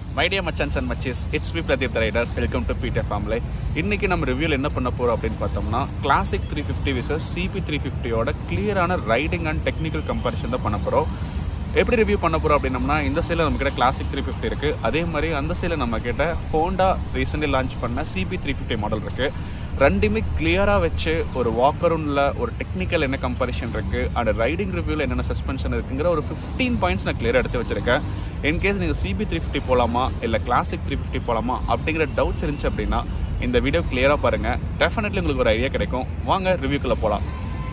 my dear மச்சன்ஸ் and மச்சிஸ் it's P Pradeep rider welcome to PDF family இன்றைக்கி நம்ம ரிவ்யூவில் என்ன பண்ண போகிறோம் அப்படின்னு பார்த்தோம்னா classic three fifty versus CB three ஃபிஃப்டியோட கிளியரான ரைடிங் அண்ட் டெக்னிக்கல் கம்பேரிஷன் தான் பண்ண போகிறோம் எப்படி ரிவ்யூ பண்ண போகிறோம் அப்படின்னம்னா இந்த சைடில் நம்ம கிட்ட கிளாசிக் த்ரீ ஃபிஃப்டி இருக்குது அதே மாதிரி அந்த சைடில் நம்ம கிட்ட ஹோண்டா ரீசெண்ட்லி லான்ச் பண்ண சிபி த்ரீ ஃபிஃப்டி மாடல் இருக்குது ரெண்டுமே கிளியராக வச்சு ஒரு வாக்கரூனில் ஒரு டெக்னிக்கல் என்ன கம்பேரிஷன் இருக்குது அண்ட் ரைடிங் ரிவ்யூவில் என்னென்ன சஸ்பென்ஷன் இருக்குங்கிற ஒரு ஃபிஃப்டீன் பாயிண்ட்ஸ் நான் கிளியராக எடுத்து வச்சிருக்கேன் இன்கேஸ் நீங்கள் சிபி த்ரீ ஃபிஃப்டி போகலாமா இல்லை கிளாசிக் த்ரீ ஃபிஃப்டி போகலாமா அப்படிங்கிற டவுட்ஸ் இருந்துச்சு அப்படின்னா இந்த வீடியோ கிளியராக பாருங்கள் டெஃபினெட்லி உங்களுக்கு ஒரு ஐடியா கிடைக்கும் வாங்க ரிவ்யூக்குள்ளே போகலாம்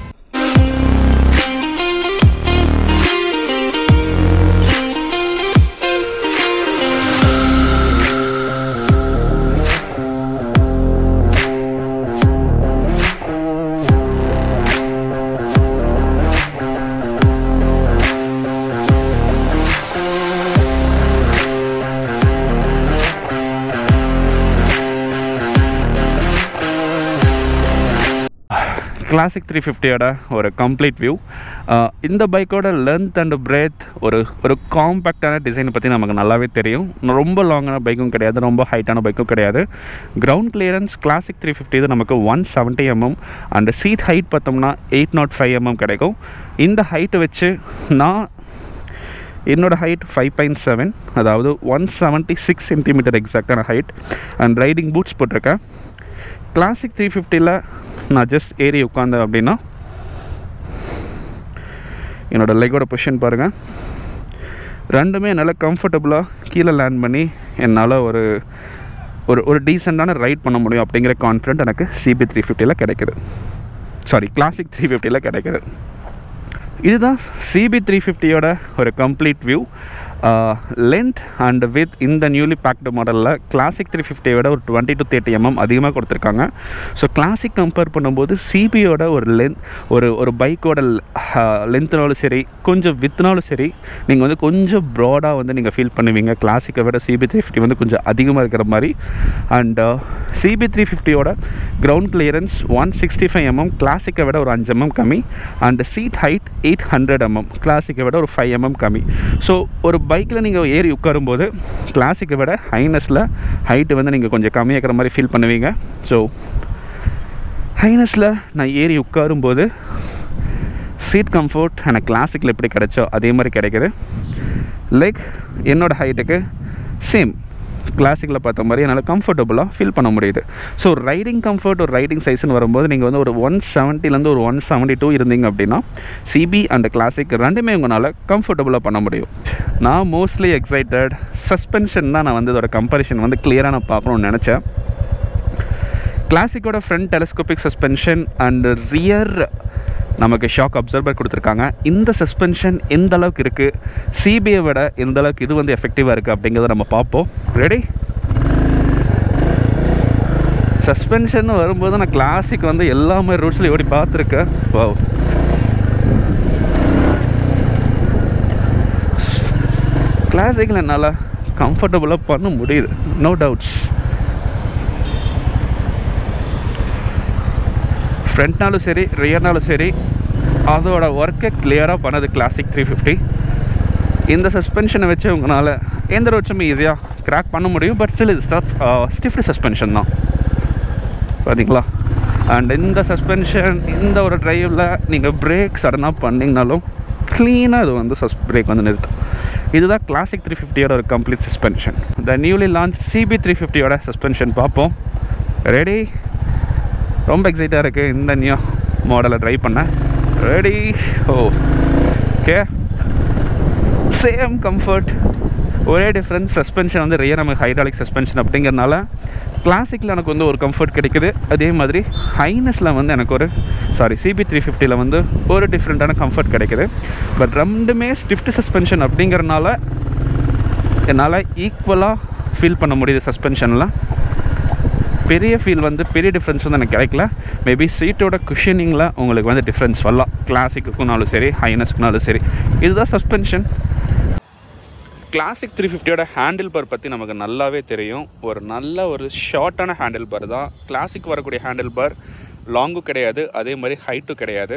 கிளாசிக் த்ரீ ஃபிஃப்டியோட ஒரு கம்ப்ளீட் வியூ இந்த பைக்கோட லென்த் அண்ட் பிரேத் ஒரு ஒரு காம்பேக்டான டிசைனை பற்றி நமக்கு நல்லாவே தெரியும் ரொம்ப லாங்கான பைக்கும் கிடையாது ரொம்ப ஹைட்டான பைக்கும் கிடையாது ground clearance classic three fifty இது நமக்கு one seventy mm and seat height பார்த்தோம்னா எயிட் நாட் ஃபைவ் எம்எம் கிடைக்கும் இந்த ஹைட்டை வச்சு நான் என்னோடய ஹைட் ஃபைவ் பாயிண்ட் செவன் அதாவது ஒன் செவன்ட்டி சிக்ஸ் சென்டிமீட்டர் எக்ஸாக்டான ஹைட் அண்ட் ரைடிங் பூட்ஸ் போட்டிருக்கேன் கிளாசிக் த்ரீ ஃபிஃப்டியில் நான் ஜஸ்ட் ஏறி உட்காந்தேன் அப்படின்னா என்னோடய லெக்கோட பொசிஷன் பாருங்கள் ரெண்டுமே என்னால் கம்ஃபர்டபுளாக கீழே லேண்ட் பண்ணி என்னால் ஒரு ஒரு ஒரு டீசெண்டான ரைட் பண்ண முடியும் அப்படிங்கிற கான்ஃபிடென்ட் எனக்கு சிபி த்ரீ ஃபிஃப்டியில் கிடைக்குது சாரி கிளாசிக் த்ரீ ஃபிஃப்டியில் கிடைக்குது இதுதான் சிபி த்ரீ ஃபிஃப்டியோட ஒரு complete view length and with இந்த நியூலி பேக்டு மாடலில் கிளாசிக் த்ரீ ஃபிஃப்டியோட ஒரு டுவெண்ட்டி டு தேர்ட்டி எம்எம் அதிகமாக கொடுத்துருக்காங்க ஸோ கிளாசிக் கம்பேர் பண்ணும்போது சிபியோட ஒரு லென்த் ஒரு ஒரு பைக்கோட லென்த்னாலும் சரி கொஞ்சம் வித்னாலும் சரி நீங்கள் வந்து கொஞ்சம் ப்ராடாக வந்து நீங்கள் ஃபீல் பண்ணுவீங்க கிளாசிக்கை விட சிபி த்ரீ ஃபிஃப்டி வந்து கொஞ்சம் அதிகமாக இருக்கிற மாதிரி அண்ட் சிபி த்ரீ ஃபிஃப்டியோட ground clearance one sixty five mm கிளாசிக்கை விட ஒரு அஞ்சு எம்எம் கம்மி and seat height eight hundred mm கிளாசிக்கை விட ஒரு ஃபைவ் எம்எம் கம்மி ஸோ ஒரு பைக்கில் நீங்கள் ஏறி உட்காரும்போது கிளாசிக்கை விட ஹைனஸில் ஹைட்டு வந்து நீங்கள் கொஞ்சம் கம்மியாகிற மாதிரி ஃபீல் பண்ணுவீங்க ஸோ ஹைனஸில் நான் ஏறி உட்காரும்போது சீட் கம்ஃபர்ட் எனக்கு கிளாசிக்கில் எப்படி கிடைச்சோ அதே மாதிரி கிடைக்குது லைக் என்னோடய ஹைட்டுக்கு சேம் கிளாசிக்கில் பார்த்த மாதிரி என்னால் கம்ஃபர்டபுளாக ஃபீல் பண்ண முடியுது ஸோ ரைடிங் கம்ஃபர்ட் ஒரு ரைடிங் சைஸ்னு வரும்போது நீங்கள் வந்து ஒரு ஒன் செவன்ட்டிலேருந்து ஒரு ஒன் செவன்ட்டி டூ இருந்தீங்க அப்படின்னா சிபி அண்ட் கிளாசிக் ரெண்டுமே உங்களால் கம்ஃபர்டபுளாக பண்ண முடியும் நான் மோஸ்ட்லி எக்ஸைட்டட் சஸ்பென்ஷன் தான் நான் வந்து இதோட கம்பேரிஷன் வந்து கிளியராக நான் பார்க்கணுன்னு நினச்சேன் கிளாசிக்கோட front telescopic suspension and rear நமக்கு ஷாக் அப்சர்வர் கொடுத்துருக்காங்க இந்த சஸ்பென்ஷன் எந்த அளவுக்கு இருக்குது சிபிஐ விட எந்த அளவுக்கு இது வந்து எஃபெக்டிவாக இருக்குது அப்படிங்கிறத நம்ம பார்ப்போம் ரெடி சஸ்பென்ஷன் வரும்போது நான் கிளாசிக் வந்து எல்லா மாதிரி ரூட்ஸ்லையும் ஓடி பார்த்துருக்கேன் வா கிளாசிக்கில் என்னால் கம்ஃபர்டபுளாக பண்ண முடியுது நோ டவுட்ஸ் ஃப்ரண்ட்னாலும் சரி ரியர்னாலும் சரி அதோட ஒர்க்கை கிளியராக பண்ணது கிளாசிக் த்ரீ ஃபிஃப்டி இந்த சஸ்பென்ஷனை வச்சு உங்களால் எந்த ரோட்ஸுமே ஈஸியாக கிராக் பண்ண முடியும் பட் ஸ்டில் இது ஸ்டஃப் ஸ்டிஃப்ட் சஸ்பென்ஷன் தான் பார்த்தீங்களா அண்ட் இந்த சஸ்பென்ஷன் இந்த ஒரு ட்ரைவில் நீங்கள் பிரேக் சடனாக பண்ணிங்கனாலும் க்ளீனாக இது வந்து சஸ் பிரேக் வந்து நிறுத்தும் இதுதான் கிளாசிக் த்ரீ ஃபிஃப்டியோட ஒரு complete suspension the newly launch CB three ஃபிஃப்டியோட சஸ்பென்ஷன் பார்ப்போம் ரெடி ரொம்ப எக்ஸைட்டாக இருக்குது இந்த நியூ மாடலை ட்ரை பண்ணேன் ready oh okay same comfort ஒரே டிஃப்ரென்ஸ் சஸ்பென்ஷன் வந்து ரியர் நமக்கு ஹைட்ராலிக் சஸ்பென்ஷன் அப்படிங்கிறனால கிளாசிக்கில் எனக்கு வந்து ஒரு கம்ஃபர்ட் கிடைக்குது அதே மாதிரி ஹைனஸில் வந்து எனக்கு ஒரு சாரி சிபி த்ரீ ஃபிஃப்டியில் வந்து ஒரு டிஃப்ரெண்ட்டான கம்ஃபர்ட் கிடைக்குது பட் ரெண்டுமே ஸ்டிஃப்ட் சஸ்பென்ஷன் அப்படிங்கிறனால என்னால் ஈக்குவலாக ஃபீல் பண்ண முடியுது சஸ்பென்ஷனில் பெரிய ஃபீல் வந்து பெரிய டிஃப்ரென்ஸ் வந்து எனக்கு கிடைக்கல மேபி சீட்டோட குஷனிங்கில் உங்களுக்கு வந்து டிஃப்ரென்ஸ் வரலாம் கிளாசிக்குனாலும் சரி ஹைனஸ்க்குனாலும் சரி இதுதான் சஸ்பென்ஷன் கிளாசிக் த்ரீ ஃபிஃப்டியோட ஹேண்டில் பார் பற்றி நமக்கு நல்லாவே தெரியும் ஒரு நல்ல ஒரு ஷார்ட்டான ஹேண்டில் பார் தான் கிளாசிக் வரக்கூடிய ஹேண்டில் பார் லாங்கும் கிடையாது அதே மாதிரி ஹைட்டும் கிடையாது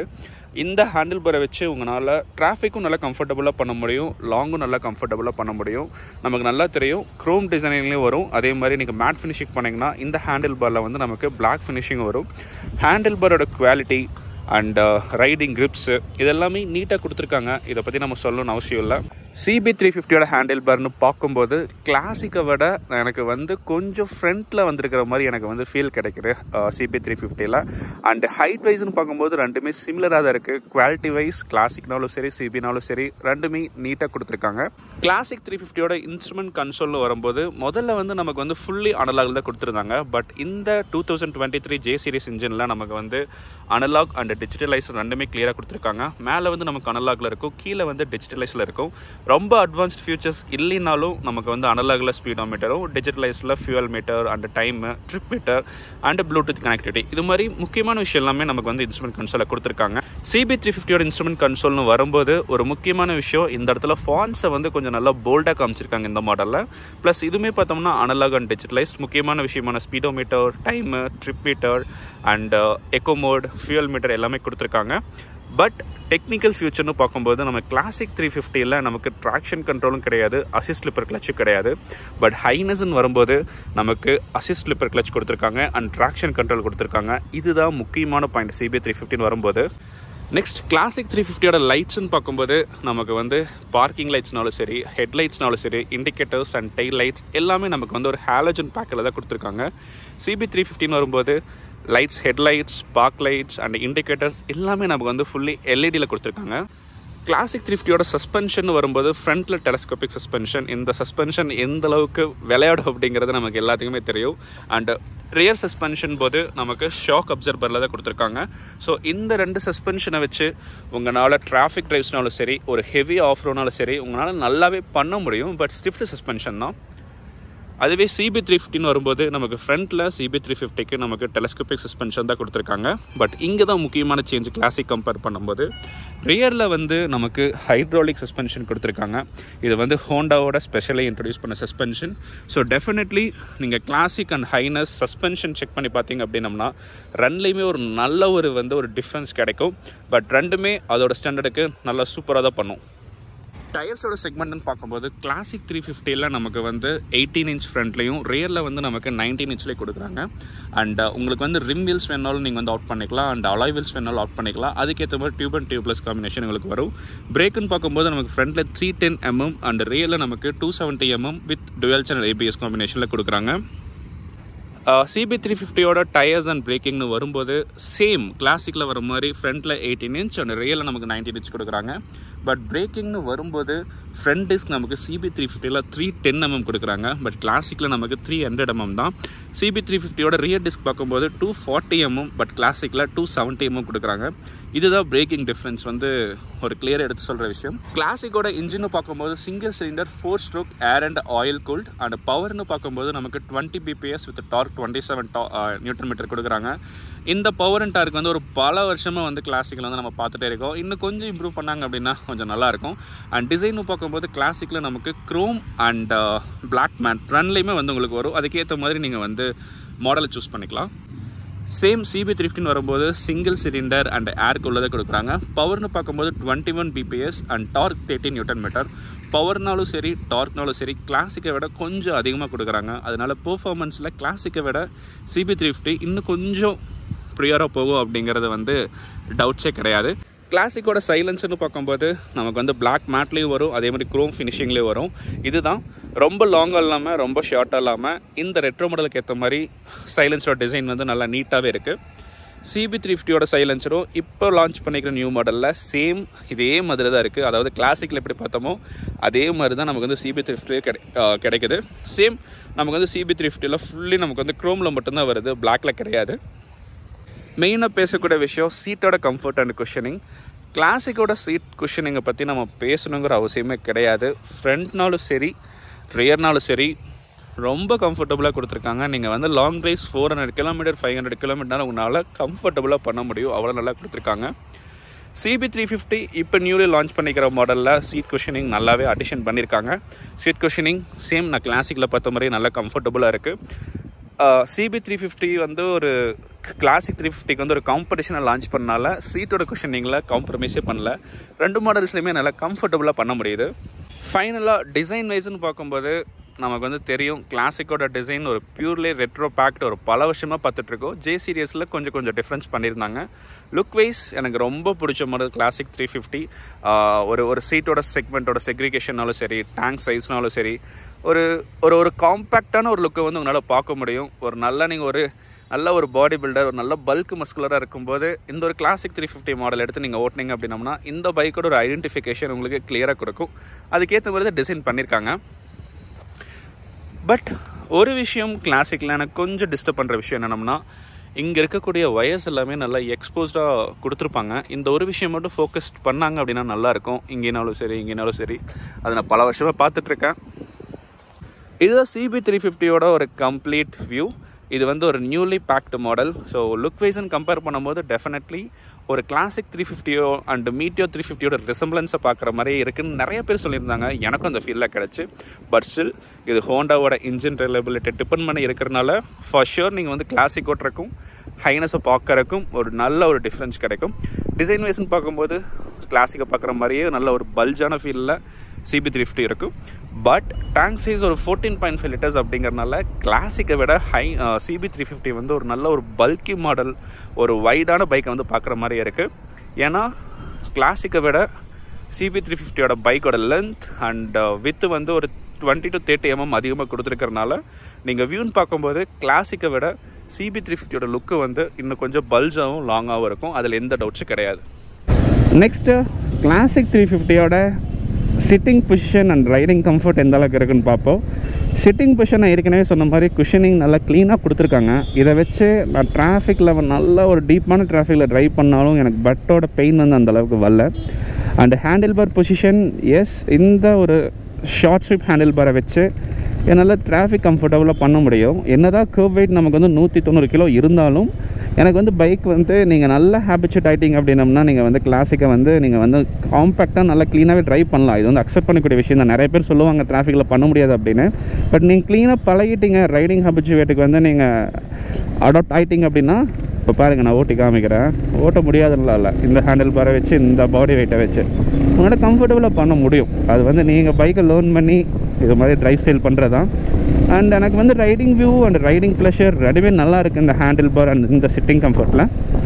இந்த ஹேண்டில் பாரை வச்சு உங்களால் டிராஃபிக்கும் நல்லா கம்ஃபர்டபுளாக பண்ண முடியும் லாங்கும் நல்லா கம்ஃபர்டபுளாக பண்ண முடியும் நமக்கு நல்லா தெரியும் க்ரோம் டிசைனிங்லேயும் வரும் அதே மாதிரி நீங்கள் மேட் ஃபினிஷிங் பண்ணிங்கன்னா இந்த ஹேண்டில் பாரில் வந்து நமக்கு பிளாக் ஃபினிஷிங் வரும் ஹேண்டில் பாரோட குவாலிட்டி அண்ட் ரைடிங் கிரிப்ஸு இதெல்லாமே நீட்டாக கொடுத்துருக்காங்க இதை பற்றி நம்ம சொல்லணும்னு அவசியம் இல்லை சிபி த்ரீ ஃபிஃப்டியோட ஹேண்டில் பார்னு பார்க்கும்போது கிளாசிக்கை விட எனக்கு வந்து கொஞ்சம் ஃப்ரண்ட்டில் வந்திருக்கிற மாதிரி எனக்கு வந்து ஃபீல் கிடைக்குது சிபி த்ரீ ஃபிஃப்டியில் அண்ட் ஹைட் வைஸ்னு பார்க்கும்போது ரெண்டுமே சிமிலராக தான் இருக்குது குவாலிட்டி வைஸ் கிளாசிக்னாலும் சரி சிபினாலும் சரி ரெண்டுமே நீட்டாக கொடுத்துருக்காங்க கிளாசிக் த்ரீ ஃபிஃப்டியோட இன்ஸ்ட்ருமெண்ட் கன்சோல்னு வரும்போது முதல்ல வந்து நமக்கு வந்து ஃபுல்லி அனலாக் தான் கொடுத்துருந்தாங்க பட் இந்த two thousand twenty three J series இன்ஜினில் நமக்கு வந்து அனலாக் அண்ட் டிஜிட்டலைஸ் ரெண்டுமே கிளியராக கொடுத்துருக்காங்க மேலே வந்து நமக்கு அனலாகில் இருக்கும் கீழே வந்து டிஜிட்டலைஸில் இருக்கும் ரொம்ப அட்வான்ஸ்ட் ஃபியூச்சர்ஸ் இல்லைனாலும் நமக்கு வந்து அனலாகில் ஸ்பீடோமீட்டரும் டிஜிட்டலைஸில் fuel meter and time trip meter and Bluetooth connectivity இது மாதிரி முக்கியமான விஷயம் எல்லாமே நமக்கு வந்து இன்ஸ்ட்ருமெண்ட் கன்சோலில் கொடுத்துருக்காங்க சிபி த்ரீ ஃபிஃப்டியோட இன்ஸ்ட்ருமெண்ட் கன்சோல்னு வரும்போது ஒரு முக்கியமான விஷயம் இந்த இடத்துல ஃபான்ஸை வந்து கொஞ்சம் நல்லா போல்டாக காமிச்சிருக்காங்க இந்த மாடலில் ப்ளஸ் இதுவுமே பார்த்தோம்னா அனலாக் அண்ட் டிஜிட்டலைஸ் முக்கியமான விஷயமான speedometer time trip meter and eco mode fuel meter எல்லாமே கொடுத்துருக்காங்க பட் டெக்னிக்கல் ஃபியூச்சர்னு பார்க்கும்போது நம்ம கிளாசிக் த்ரீ ஃபிஃப்டியில் நமக்கு ட்ராக்ஷன் கண்ட்ரோலும் கிடையாது அசிஸ்ட் ஸ்லிப்பர் கிளச்சும் கிடையாது பட் ஹைனஸ்ன்னு வரும்போது நமக்கு அசிஸ்ட் ஸ்லிப்பர் கிளச் கொடுத்துருக்காங்க அண்ட் ட்ராக்ஷன் கண்ட்ரோல் கொடுத்துருக்காங்க இதுதான் முக்கியமான பாயிண்ட் சிபி த்ரீ ஃபிஃப்டின் வரும்போது நெக்ஸ்ட் கிளாசிக் த்ரீ ஃபிஃப்டியோட லைட்ஸ்னு பார்க்கும்போது நமக்கு வந்து பார்க்கிங் லைட்ஸ்னாலும் சரி ஹெட் லைட்ஸ்னாலும் சரி இண்டிகேட்டர்ஸ் அண்ட் டெய்ல் லைட்ஸ் எல்லாமே நமக்கு வந்து ஒரு ஹாலஜன் பேக்கில் தான் கொடுத்துருக்காங்க சிபி த்ரீ ஃபிஃப்டின் வரும்போது lights headlights park lights and indicators எல்லாமே நமக்கு வந்து ஃபுல்லி எல்இடியில் கொடுத்துருக்காங்க கிளாசிக் த்ரீ ஃபிஃப்டியோட சஸ்பென்ஷன் வரும்போது ஃப்ரண்ட்டில் டெலஸ்கோபிக் சஸ்பென்ஷன் இந்த சஸ்பென்ஷன் எந்த அளவுக்கு விளையாடும் அப்படிங்கிறது நமக்கு எல்லாத்துக்குமே தெரியும் அண்ட் ரியர் சஸ்பென்ஷன் போது நமக்கு ஷாக் அப்சர்வரில் தான் கொடுத்துருக்காங்க ஸோ இந்த ரெண்டு சஸ்பென்ஷனை வச்சு உங்களால் டிராஃபிக் ட்ரைவ்ஸ்னாலும் சரி ஒரு ஹெவி ஆஃப் ரோனாலும் சரி உங்களால் நல்லாவே பண்ண முடியும் பட் ஸ்டிஃப்ட் சஸ்பென்ஷன் தான் அதுவே சிபி த்ரீ ஃபிஃப்டின்னு வரும்போது நமக்கு ஃப்ரண்ட்டில் சிபி த்ரீ ஃபிஃப்டிக்கு நமக்கு டெலஸ்கோபிக் சஸ்பென்ஷன் தான் கொடுத்துருக்காங்க பட் இங்கே தான் முக்கியமான சேஞ்ச் கிளாசிக் கம்பேர் பண்ணும்போது ரியரில் வந்து நமக்கு ஹைட்ராலிக் சஸ்பென்ஷன் கொடுத்துருக்காங்க இது வந்து ஹோண்டாவோட ஸ்பெஷலி இன்ட்ரடியூஸ் பண்ண சஸ்பென்ஷன் ஸோ டெஃபினெட்லி நீங்கள் classic and Highness suspension check பண்ணி பார்த்தீங்க அப்படின்னம்னா ரெண்டுலேயுமே ஒரு நல்ல ஒரு வந்து ஒரு டிஃப்ரென்ஸ் கிடைக்கும் பட் ரெண்டுமே அதோட ஸ்டாண்டர்டுக்கு நல்லா சூப்பராக தான் பண்ணும் டயர்ஸோட செக்மெண்ட்னு பார்க்கும்போது கிளாசிக் த்ரீ ஃபிஃப்டியில் நமக்கு வந்து எயிட்டீன் இன்ச் ஃப்ரண்ட்லையும் ரியரில் வந்து நமக்கு நைன்டீன் இன்ச்லேயே கொடுக்குறாங்க அண்ட் உங்களுக்கு வந்து ரிம் வீல்ஸ் வேணாலும் நீங்கள் வந்து அவுட் பண்ணிக்கலாம் அண்ட் அலாய் வீல்ஸ் வேணாலும் அவுட் பண்ணிக்கலாம் அதுக்கேற்ற மாதிரி டியூப் அண்ட் டியூப்லெஸ் காம்பினேஷன் உங்களுக்கு வரும் பிரேக்குன்னு பார்க்கும்போது நமக்கு ஃப்ரண்ட்டில் த்ரீ டென் எம்எம் அண்ட் ரியரில் நமக்கு two seventy mm with dual channel ABS காம்பினேஷனில் கொடுக்குறாங்க சிபி த்ரீ ஃபிஃப்டியோட டயர்ஸ் அண்ட் பிரேக்கிங்னு வரும்போது சேம் கிளாசிக்கில் வர மாதிரி ஃப்ரண்ட்டில் எயிட்டீன் இன்ச் அண்ட் ரியலில் நமக்கு நைன்டீன் இன்ச் கொடுக்குறாங்க பட் பிரேக்கிங்னு வரும்போது ஃப்ரண்ட் டிஸ்க் நமக்கு சிபி த்ரீ ஃபிஃப்டியில் த்ரீ டென் எம்எம் கொடுக்குறாங்க பட் கிளாசிக்கில் நமக்கு த்ரீ ஹண்ட்ரட் எம்எம் தான் சிபி த்ரீ ஃபிஃப்டியோட ரியர் டிஸ்க் பார்க்கும்போது டூ ஃபார்ட்டி எம்எம் பட் கிளாசிக்கில் டூ செவன்ட்டி எம்எம் கொடுக்குறாங்க இதுதான் பிரேக்கிங் டிஃப்ரென்ஸ் வந்து ஒரு கிளியர் எடுத்து சொல்கிற விஷயம் கிளாசிக்கோட இன்ஜின்னு பார்க்கும்போது single cylinder four stroke air and oil cooled and பவர்னு பார்க்கும்போது நமக்கு twenty PBS with torque twenty seven டா நியூட்டன் மீட்டர் கொடுக்குறாங்க இந்த பவர் அண்ட் டார்க் வந்து ஒரு பல வருஷமாக வந்து கிளாசிக்கில் வந்து நம்ம பார்த்துட்டே இருக்கோம் இன்னும் கொஞ்சம் இம்ப்ரூவ் பண்ணாங்க அப்படின்னா கொஞ்சம் நல்லாயிருக்கும் அண்ட் டிசைன்னு பார்க்கும்போது கிளாசிக்கில் நமக்கு க்ரோம் அண்ட் பிளாக் மேட் ரன்லேயுமே வந்து உங்களுக்கு வரும் அதுக்கேற்ற மாதிரி நீங்கள் வந்து மாடலை சூஸ் பண்ணிக்கலாம் சேம் சிபி த்ரீ வரும்போது சிங்கிள் சிலிண்டர் அண்ட் ஏருக்கு உள்ளதை கொடுக்குறாங்க பவர்னு பார்க்கும்போது twenty one PBS and torque thirteen newton metre பவர்னாலும் சரி டார்க்னாலும் சரி கிளாசிக்கை விட கொஞ்சம் அதிகமாக கொடுக்குறாங்க அதனால பெர்ஃபார்மன்ஸில் கிளாசிக்கை விட சிபி த்ரீ ஃபிஃப்டி இன்னும் கொஞ்சம் ப்ரியராக போகும் அப்படிங்கிறது வந்து டவுட்ஸே கிடையாது கிளாசிக்கோட சைலன்ஸ்னு பார்க்கும்போது நமக்கு வந்து பிளாக் மேட்லேயும் வரும் அதே மாதிரி க்ரோம் ஃபினிஷிங்லேயும் வரும் இதுதான் ரொம்ப லாங்காக இல்லாமல் ரொம்ப ஷார்ட்டாக இல்லாமல் இந்த ரெட்ரோ மாடலுக்கு ஏற்ற மாதிரி சைலன்ஸோட டிசைன் வந்து நல்லா நீட்டாகவே இருக்குது சிபி த்ரீ ஃபிஃப்டியோட சைலன்சரும் இப்போ லான்ச் பண்ணிக்கிற நியூ மாடலில் சேம் இதே மாதிரி தான் இருக்குது அதாவது கிளாசிக்கில் எப்படி பார்த்தோமோ அதே மாதிரி தான் நமக்கு வந்து சிபி த்ரீ ஃபிஃப்டி கிடை கிடைக்குது சேம் நமக்கு வந்து சிபி த்ரீ ஃபிஃப்டியில் ஃபுல்லி நமக்கு வந்து க்ரோமில் மட்டும்தான் வருது பிளாக்ல கிடையாது மெயினாக பேசக்கூடிய விஷயம் சீட்டோட கம்ஃபர்ட் அண்ட் குஷனிங் கிளாசிக்கோட சீட் குஷனிங்கை பற்றி நம்ம பேசணுங்கிற அவசியமே கிடையாது ஃப்ரண்ட்னாலும் சரி ரியர்னாலும் சரி ரொம்ப கம்ஃபர்டபுளாக கொடுத்துருக்காங்க நீங்கள் வந்து long drives four hundred kilometre five hundred kilometre உங்களால் கம்ஃபர்டபுளாக பண்ண முடியும் அவ்வளோ நல்லா கொடுத்துருக்காங்க சிபி த்ரீ ஃபிஃப்டி இப்போ நியூலி லான்ச் பண்ணிக்கிற மாடலில் சீட் குஷனிங் நல்லாவே அடிஷன் பண்ணியிருக்காங்க சீட் குஷனிங் சேம் நான் கிளாசிக்கில் பார்த்த மாதிரி நல்லா கம்ஃபர்டபுளாக இருக்குது சிபி த்ரீ ஃபிஃப்டி வந்து ஒரு கிளாசிக் த்ரீ ஃபிஃப்டிக்கு வந்து ஒரு காம்படிஷனை லான்ச் பண்ணனால சீட்டோட குஷனிங்கில் காம்ப்ரமைஸே பண்ணல ரெண்டு மாடல்ஸ்லையுமே நல்லா கம்ஃபர்டபுளாக பண்ண முடியுது ஃபைனலாக டிசைன் வைஸ்னு பார்க்கும்போது நமக்கு வந்து தெரியும் கிளாசிக்கோட டிசைன் ஒரு பியூர்லி ரெட்ரோ பேக்ட் ஒரு பல வருஷமாக பார்த்துட்ருக்கோம் ஜே சீரியஸில் கொஞ்சம் கொஞ்சம் டிஃப்ரென்ஸ் பண்ணியிருந்தாங்க லுக் வைஸ் எனக்கு ரொம்ப பிடிச்ச மாடல் கிளாசிக் த்ரீ ஃபிஃப்டி ஒரு ஒரு சீட்டோட செக்மெண்ட்டோட செக்ரிகேஷனாலும் சரி டேங்க் சைஸ்னாலும் சரி ஒரு ஒரு ஒரு காம்பேக்டான ஒரு லுக்கை வந்து உங்களால் பார்க்க முடியும் ஒரு நல்ல நீங்கள் ஒரு நல்ல ஒரு பாடி பில்டர் ஒரு நல்ல பல்க் மஸ்குலராக இருக்கும்போது இந்த ஒரு கிளாசிக் த்ரீ ஃபிஃப்டி மாடல் எடுத்து நீங்கள் ஓட்டினீங்க அப்படின்னம்னா இந்த பைக்கோட ஒரு ஐடென்டிஃபிகேஷன் உங்களுக்கு கிளியராக கொடுக்கும் அதுக்கேற்ற மாதிரி தான் டிசைன் பண்ணியிருக்காங்க பட் ஒரு விஷயம் கிளாசிக்கில் எனக்கு கொஞ்சம் டிஸ்டர்ப் பண்ணுற விஷயம் என்னென்னம்னா இங்கே இருக்கக்கூடிய வயர்ஸ் எல்லாமே நல்லா எக்ஸ்போஸ்டாக கொடுத்துருப்பாங்க இந்த ஒரு விஷயம் மட்டும் ஃபோக்கஸ் பண்ணாங்க அப்படின்னா நல்லாயிருக்கும் இங்கேனாலும் சரி இங்கேனாலும் சரி அதை நான் பல வருஷமாக பார்த்துட்ருக்கேன் இதுதான் சிபி த்ரீ ஃபிஃப்டியோட ஒரு கம்ப்ளீட் வியூ இது வந்து ஒரு newly baked model so look வைஸ்ன்னு கம்பேர் பண்ணும்போது டெஃபினெட்லி ஒரு கிளாசிக் த்ரீ ஃபிஃப்டியோ அண்ட் மீட்டியோ த்ரீ ஃபிஃப்டியோட ரிசம்பிளன்ஸை பார்க்குற மாதிரி இருக்குன்னு நிறைய பேர் சொல்லியிருந்தாங்க எனக்கும் அந்த ஃபீலில் கிடச்சி பட் ஸ்டில் இது ஹோண்டாவோட இன்ஜின் ரிலையபிலிட்டி டிபெண்ட் பண்ணி இருக்கிறனால ஃபார் ஷுர் நீங்கள் வந்து கிளாசிக் ஓட்டுறக்கும் ஹைனஸை பார்க்குறக்கும் ஒரு நல்ல ஒரு டிஃப்ரென்ஸ் கிடைக்கும் டிசைன் வைஸ்னு பார்க்கும்போது கிளாசிக்கை பார்க்குற மாதிரியே நல்ல ஒரு பல்ஜான ஃபீலில் சிபி த்ரீ ஃபிஃப்டி இருக்கும் பட் டேங்க் சைஸ் ஒரு ஃபோர்டீன் பாயிண்ட் ஃபைவ் லிட்டர்ஸ் அப்படிங்கிறனால கிளாசிக்கை விட ஹை சிபி த்ரீ ஃபிஃப்டி வந்து ஒரு நல்ல ஒரு பல்கி மாடல் ஒரு வைடான பைக்கை வந்து பார்க்குற மாதிரி இருக்குது ஏன்னா கிளாசிக்கை விட சிபி த்ரீ ஃபிஃப்டியோட பைக்கோட லென்த் அண்ட் வித்து வந்து ஒரு டுவெண்ட்டி டு தேர்ட்டி எம்எம் அதிகமாக கொடுத்துருக்கறனால நீங்கள் வியூன்னு பார்க்கும்போது கிளாசிக்கை விட சிபி த்ரீ ஃபிஃப்டியோட லுக்கு வந்து இன்னும் கொஞ்சம் பல்ஜாகவும் லாங்காகவும் இருக்கும் அதில் எந்த டவுட்ஸும் கிடையாது நெக்ஸ்ட்டு கிளாசிக் த்ரீ ஃபிஃப்டியோட sitting position and riding comfort எந்த அளவுக்கு இருக்குன்னு பார்ப்போம் சிட்டிங் பொசிஷன் நான் ஏற்கனவே சொன்ன மாதிரி குஷனிங் நல்லா க்ளீனாக கொடுத்துருக்காங்க இதை வச்சு நான் டிராஃபிக்கில் நல்ல ஒரு டீப்பான டிராஃபிக்கில் ட்ரைவ் பண்ணாலும் எனக்கு பட்டோட பெயின் வந்து அந்த அளவுக்கு வரல and handle bar position is இந்த ஒரு ஷார்ட் ஸ்விப் ஹேண்டில் பாரை வச்சு என்னால் டிராஃபிக் கம்ஃபர்டபுளாக பண்ண முடியும் என்னதான் கர்வ் வெயிட் நமக்கு வந்து நூற்றி தொண்ணூறு கிலோ இருந்தாலும் எனக்கு வந்து பைக் வந்து நீங்கள் நல்ல ஹேபிச்சுட் ஆகிட்டீங்க அப்படின்னம்னா நீங்கள் வந்து கிளாசிக்கை வந்து நீங்கள் வந்து காம்பேக்டாக நல்லா க்ளீனாகவே ட்ரைவ் பண்ணலாம் இது வந்து அக்செப்ட் பண்ணக்கூடிய விஷயம் தான் நிறைய பேர் சொல்லுவாங்க டிராஃபிக்கில் பண்ண முடியாது அப்படின்னு பட் நீங்கள் க்ளீனாக பழகிட்டீங்க ரைடிங் ஹேபிச்சுவேட்டுக்கு வந்து நீங்கள் அடாப்ட் ஆகிட்டீங்க அப்படின்னா இப்போ பாருங்கள் நான் ஓட்டி காமிக்கிறேன் ஓட்ட முடியாதுலாம் இல்லை இந்த ஹேண்டில் பாரை வச்சு இந்த பாடி வெயிட்டை வச்சு உங்கள்கிட்ட கம்ஃபர்டபுளாக பண்ண முடியும் அது வந்து நீங்கள் பைக்கை லேர்ன் பண்ணி இது மாதிரி ட்ரைவ் ஸ்டைல் பண்ணுறது தான் அண்ட் எனக்கு வந்து riding view and riding pleasure ரெண்டுமே நல்லா இருக்குது இந்த ஹேண்டில் பார் அண்ட் இந்த சிட்டிங் கம்ஃபர்ட்டில்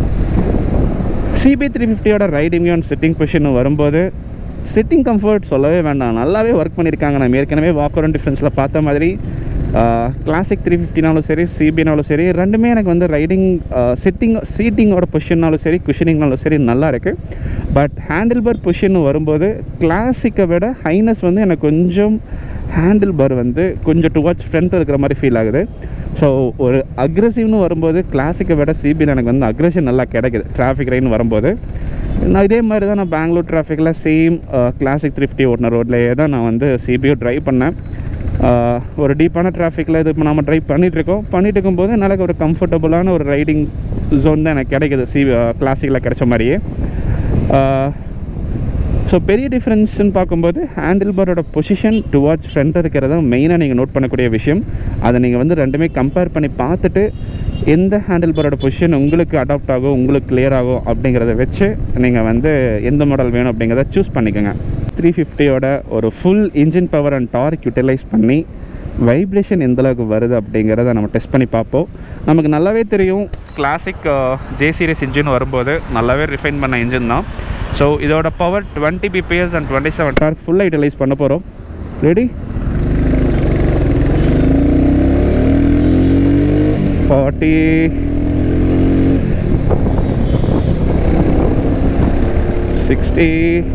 சிபி த்ரீ ஃபிஃப்டியோட ரைடிங் அண்ட் சிட்டிங் பொசிஷன் வரும்போது சிட்டிங் கம்ஃபர்ட் சொல்லவே வேண்டாம் நல்லாவே ஒர்க் பண்ணியிருக்காங்க நம்ம ஏற்கனவே வாக் அரௌண்ட் டிஃப்ரென்ஸில் பார்த்த மாதிரி கிளாசிக் த்ரீ ஃபிஃப்டினாலும் சரி சிபினாலும் சரி ரெண்டுமே எனக்கு வந்து ரைடிங் சிட்டிங் சீட்டிங்கோட பொசிஷன்னாலும் சரி குஷனிங்னாலும் சரி நல்லா இருக்குது பட் ஹேண்டில் பார் பொசிஷன் வரும்போது கிளாசிக்கை விட ஹைனஸ் வந்து எனக்கு கொஞ்சம் ஹேண்டில் பார் வந்து கொஞ்சம் டுவார்ட்ஸ் ஃப்ரண்ட் இருக்கிற மாதிரி ஃபீல் ஆகுது ஸோ ஒரு அக்ரெசிவ்னு வரும்போது கிளாசிக்கை விட சிபியில் எனக்கு வந்து அக்ரெஷன் நல்லா கிடைக்குது டிராஃபிக் ரைன் வரும்போது நான் இதே மாதிரி தான் நான் பெங்களூர் டிராஃபிக்கில் சேம் கிளாசிக் த்ரீ ஃபிஃப்டி ஓட்டின ரோட்லேயே தான் நான் வந்து சிபியோ ட்ரைவ் பண்ணேன் ஒரு டீப்பான டிராஃபிக்கில் இது இப்போ நம்ம ட்ரைவ் பண்ணிகிட்ருக்கோம் பண்ணிகிட்டு இருக்கும்போது என்னால் ஒரு கம்ஃபர்டபுளான ஒரு ரைடிங் ஜோன் தான் எனக்கு கிடைக்குது சி கிளாசிக்கில் கிடைச்ச மாதிரியே ஸோ பெரிய டிஃப்ரென்ஸ்னு பார்க்கும்போது ஹேண்டில் பாரோட பொசிஷன் டுவார்ட்ஸ் ஃப்ரண்ட் இருக்கிறது மெயினாக நீங்கள் நோட் பண்ணக்கூடிய விஷயம் அதை நீங்கள் வந்து ரெண்டுமே கம்பேர் பண்ணி பார்த்துட்டு எந்த ஹேண்டில் பாரோட பொசிஷன் உங்களுக்கு அடாப்ட் ஆகும் உங்களுக்கு கிளியர் ஆகும் அப்படிங்கிறத வச்சு நீங்கள் வந்து எந்த மாடல் வேணும் அப்படிங்கிறத சூஸ் பண்ணிக்கோங்க த்ரீ ஃபிஃப்டியோட ஒரு full engine power and torque utilise பண்ணி வைப்ரேஷன் எந்த அளவுக்கு வருது அப்படிங்கிறத நம்ம டெஸ்ட் பண்ணி பார்ப்போம் நமக்கு நல்லாவே தெரியும் கிளாசிக் ஜே சீரிஸ் இன்ஜின் வரும்போது நல்லாவே ரிஃபைன் பண்ண இன்ஜின் தான் ஸோ இதோட power twenty PBS and twenty seven torque ஃபுல்லாக யூட்டிலைஸ் பண்ண போகிறோம் ready forty sixty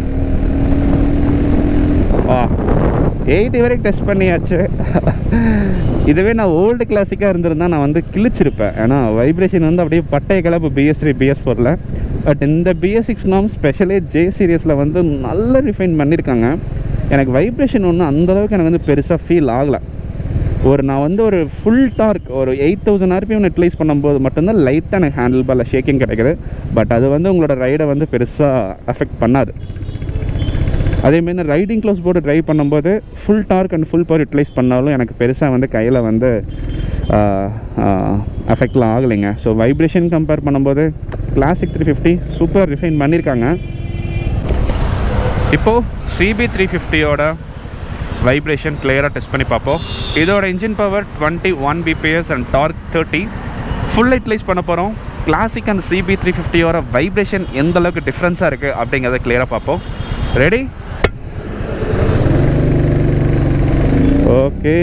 ah eighty வரைக்கும் டெஸ்ட் பண்ணியாச்சு இதுவே நான் ஓல்டு கிளாசிக்காக இருந்திருந்தால் நான் வந்து கிழிச்சிருப்பேன் ஏன்னா வைப்ரேஷன் வந்து அப்படியே பட்டை கலப்பு பிஎஸ் த்ரீ பிஎஸ் ஃபோரில் பட் இந்த பிஎஸ் சிக்ஸ் நாம் ஸ்பெஷலி ஜே சீரியஸில் வந்து நல்ல ரிஃபைன் பண்ணியிருக்காங்க எனக்கு வைப்ரேஷன் ஒன்றும் அந்தளவுக்கு எனக்கு வந்து பெருசாக ஃபீல் ஆகலை ஒரு நான் வந்து ஒரு ஃபுல் டார்க் ஒரு எயிட் தௌசண்ட் ஆர்பிஎம் யூட்டிலைஸ் பண்ணும்போது மட்டும்தான் லைட்டாக எனக்கு ஹேண்டில் பாரில் ஷேக்கிங் கிடைக்குது பட் அது வந்து உங்களோட ரைடை வந்து பெருசாக அஃபெக்ட் பண்ணாது அதேமாரி ரைடிங் க்ளோஸ் போட்டு ட்ரைவ் பண்ணும்போது full torque and full power utilise பண்ணாலும் எனக்கு பெருசாக வந்து கையில் வந்து அஃபெக்ட்லாம் ஆகலைங்க ஸோ வைப்ரேஷன் கம்பேர் பண்ணும்போது classic three fifty super refine பண்ணியிருக்காங்க இப்போது சிபி த்ரீ ஃபிஃப்டியோட வைப்ரேஷன் கிளியராக டெஸ்ட் பண்ணி பார்ப்போம் இதோட engine power twenty one PBS and torque thirty full utilise பண்ண போகிறோம் கிளாசிக் அண்ட் சிபி த்ரீ ஃபிஃப்டியோட வைப்ரேஷன் எந்த அளவுக்கு டிஃப்ரென்ஸாக இருக்குது அப்படிங்கிறத கிளியராக பார்ப்போம் ready okay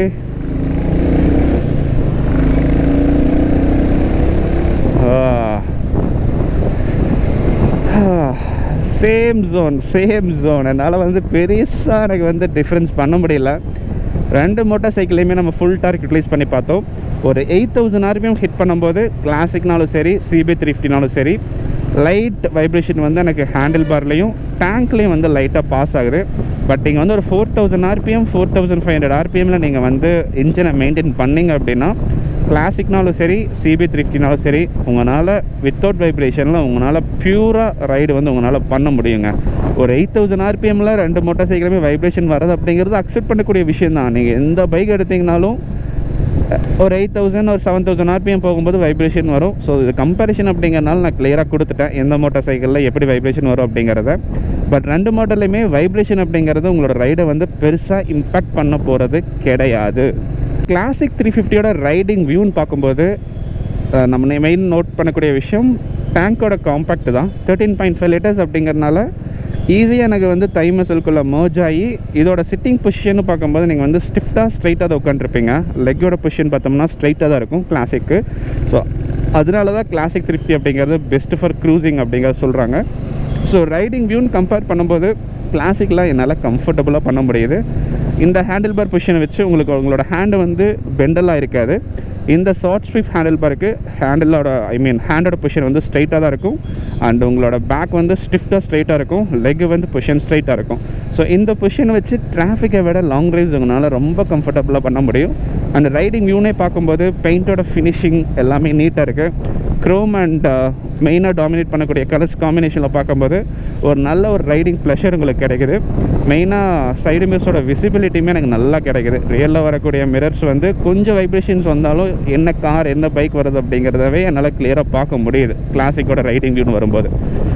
same zone same zone என்னால் வந்து பெருசாக எனக்கு வந்து டிஃப்ரென்ஸ் பண்ண முடியல ரெண்டு மோட்டார் சைக்கிளையுமே நம்ம ஃபுல் டார்க் யூட்டிலைஸ் பண்ணி பார்த்தோம் ஒரு எயிட் தௌசண்ட் ஆர்பிஎம் ஹிட் பண்ணும்போது கிளாசிக்னாலும் சரி சிபி த்ரீ ஃபிஃப்டினாலும் சரி லைட் வைப்ரேஷன் வந்து எனக்கு ஹேண்டில் பார்லேயும் டேங்க்லேயும் வந்து லைட்டாக பாஸ் ஆகுது பட் நீங்கள் வந்து ஒரு four thousand RPM four thousand five hundred ஆர்பிஎம்மில் நீங்கள் வந்து இன்ஜினை மெயின்டைன் பண்ணீங்க அப்படின்னா கிளாசிக்னாலும் சரி சிபி த்ரீ ஃபிஃப்டினாலும் சரி உங்களால் வித்தவுட் வைப்ரேஷனில் உங்களால் பியூராக ரைடு வந்து உங்களால் பண்ண முடியுங்க ஒரு எயிட் தௌசண்ட் ஆர்பிஎம்மில் ரெண்டு மோட்டார் சைக்கிளுமே வைப்ரேஷன் வர்றது அப்படிங்கிறது அக்செப்ட் பண்ணக்கூடிய விஷயம் தான் நீங்கள் எந்த பைக் எடுத்தீங்கனாலும் ஒரு எயிட் தௌசண்ட் ஒரு செவன் தௌசண்ட் ஆர்பிஎம் போகும்போது வைப்ரேஷன் வரும் ஸோ இது கம்பேரிஷன் அப்படிங்கிறனால நான் கிளியராக கொடுத்துட்டேன் எந்த மோட்டார் சைக்கிளில் எப்படி வைப்ரேஷன் வரும் அப்படிங்கிறத பட் ரெண்டு மாடல்லையுமே வைப்ரேஷன் அப்படிங்கிறது உங்களோட ரைடை வந்து பெருசாக இம்பேக்ட் பண்ண போகிறது கிடையாது கிளாசிக் த்ரீ ஃபிஃப்டியோட ரைடிங் வியூன்னு பார்க்கும்போது அஹ், நம்ம மெயின் நோட் பண்ணக்கூடிய விஷயம் டேங்கோட காம்பேக்ட் தான் தேர்ட்டீன் பாயிண்ட் ஃபைவ் லிட்டர்ஸ் அப்படிங்கிறனால ஈஸியாக எனக்கு வந்து தை மசில்குள்ளே merge ஆகி இதோட சிட்டிங் பொசிஷன் பார்க்கும்போது நீங்கள் வந்து ஸ்டிஃப்டாக ஸ்ட்ரைட்டாக தான் உட்காந்துருப்பீங்க லெக்கோட பொசிஷன் பார்த்தோம்னா ஸ்ட்ரைட்டாக தான் இருக்கும் கிளாசிக்கு ஸோ அதனால தான் கிளாசிக் த்ரீ ஃபிஃப்டி அப்படிங்கிறது பெஸ்ட் ஃபார் க்ரூசிங் அப்படிங்கிறத சொல்கிறாங்க ஸோ ரைடிங் வியூன்னு கம்பேர் பண்ணும்போது கிளாசிக்கில் என்னால் கம்ஃபர்டபுளாக பண்ண முடியுது இந்த ஹேண்டில் பார் பொசிஷனை வச்சு உங்களுக்கு உங்களோட ஹேண்டு வந்து பெண்டலாக இருக்காது இந்த ஷார்ட் ஸ்வீப் ஹேண்டில் பாருக்கு ஹேண்டிலோட ஐ மீன் ஹேண்டோட பொசிஷன் வந்து ஸ்ட்ரைட்டாக தான் இருக்கும் அண்ட் உங்களோட பேக் வந்து ஸ்டிஃப்டாக ஸ்ட்ரைட்டாக இருக்கும் லெக் வந்து பொசிஷன் ஸ்ட்ரைட்டாக இருக்கும் ஸோ இந்த பொசிஷனை வச்சு டிராஃபிக்கை விட லாங் ட்ரைவ்ஸ் உங்களால் ரொம்ப கம்ஃபர்டபுளாக பண்ண முடியும் அண்ட் ரைடிங் வியூனே பார்க்கும்போது பெயிண்டோட ஃபினிஷிங் எல்லாமே நீட்டாக இருக்குது க்ரோம் அண்ட் மெயினாக டாமினேட் பண்ணக்கூடிய கலர்ஸ் காம்பினேஷனில் பார்க்கும்போது ஒரு நல்ல ஒரு ரைடிங் ப்ளஷர் உங்களுக்கு கிடைக்குது மெயினாக சைடு மிரர்ஸோட விசிபிலிட்டியுமே எனக்கு நல்லா கிடைக்குது ரியலில் வரக்கூடிய மிரர்ஸ் வந்து கொஞ்சம் வைப்ரேஷன்ஸ் வந்தாலும் என்ன கார் என்ன பைக் வருது அப்படிங்கிறதவே என்னால் கிளியராக பார்க்க முடியுது கிளாசிக்கோட ரைடிங் வியூன்னு வரும்போது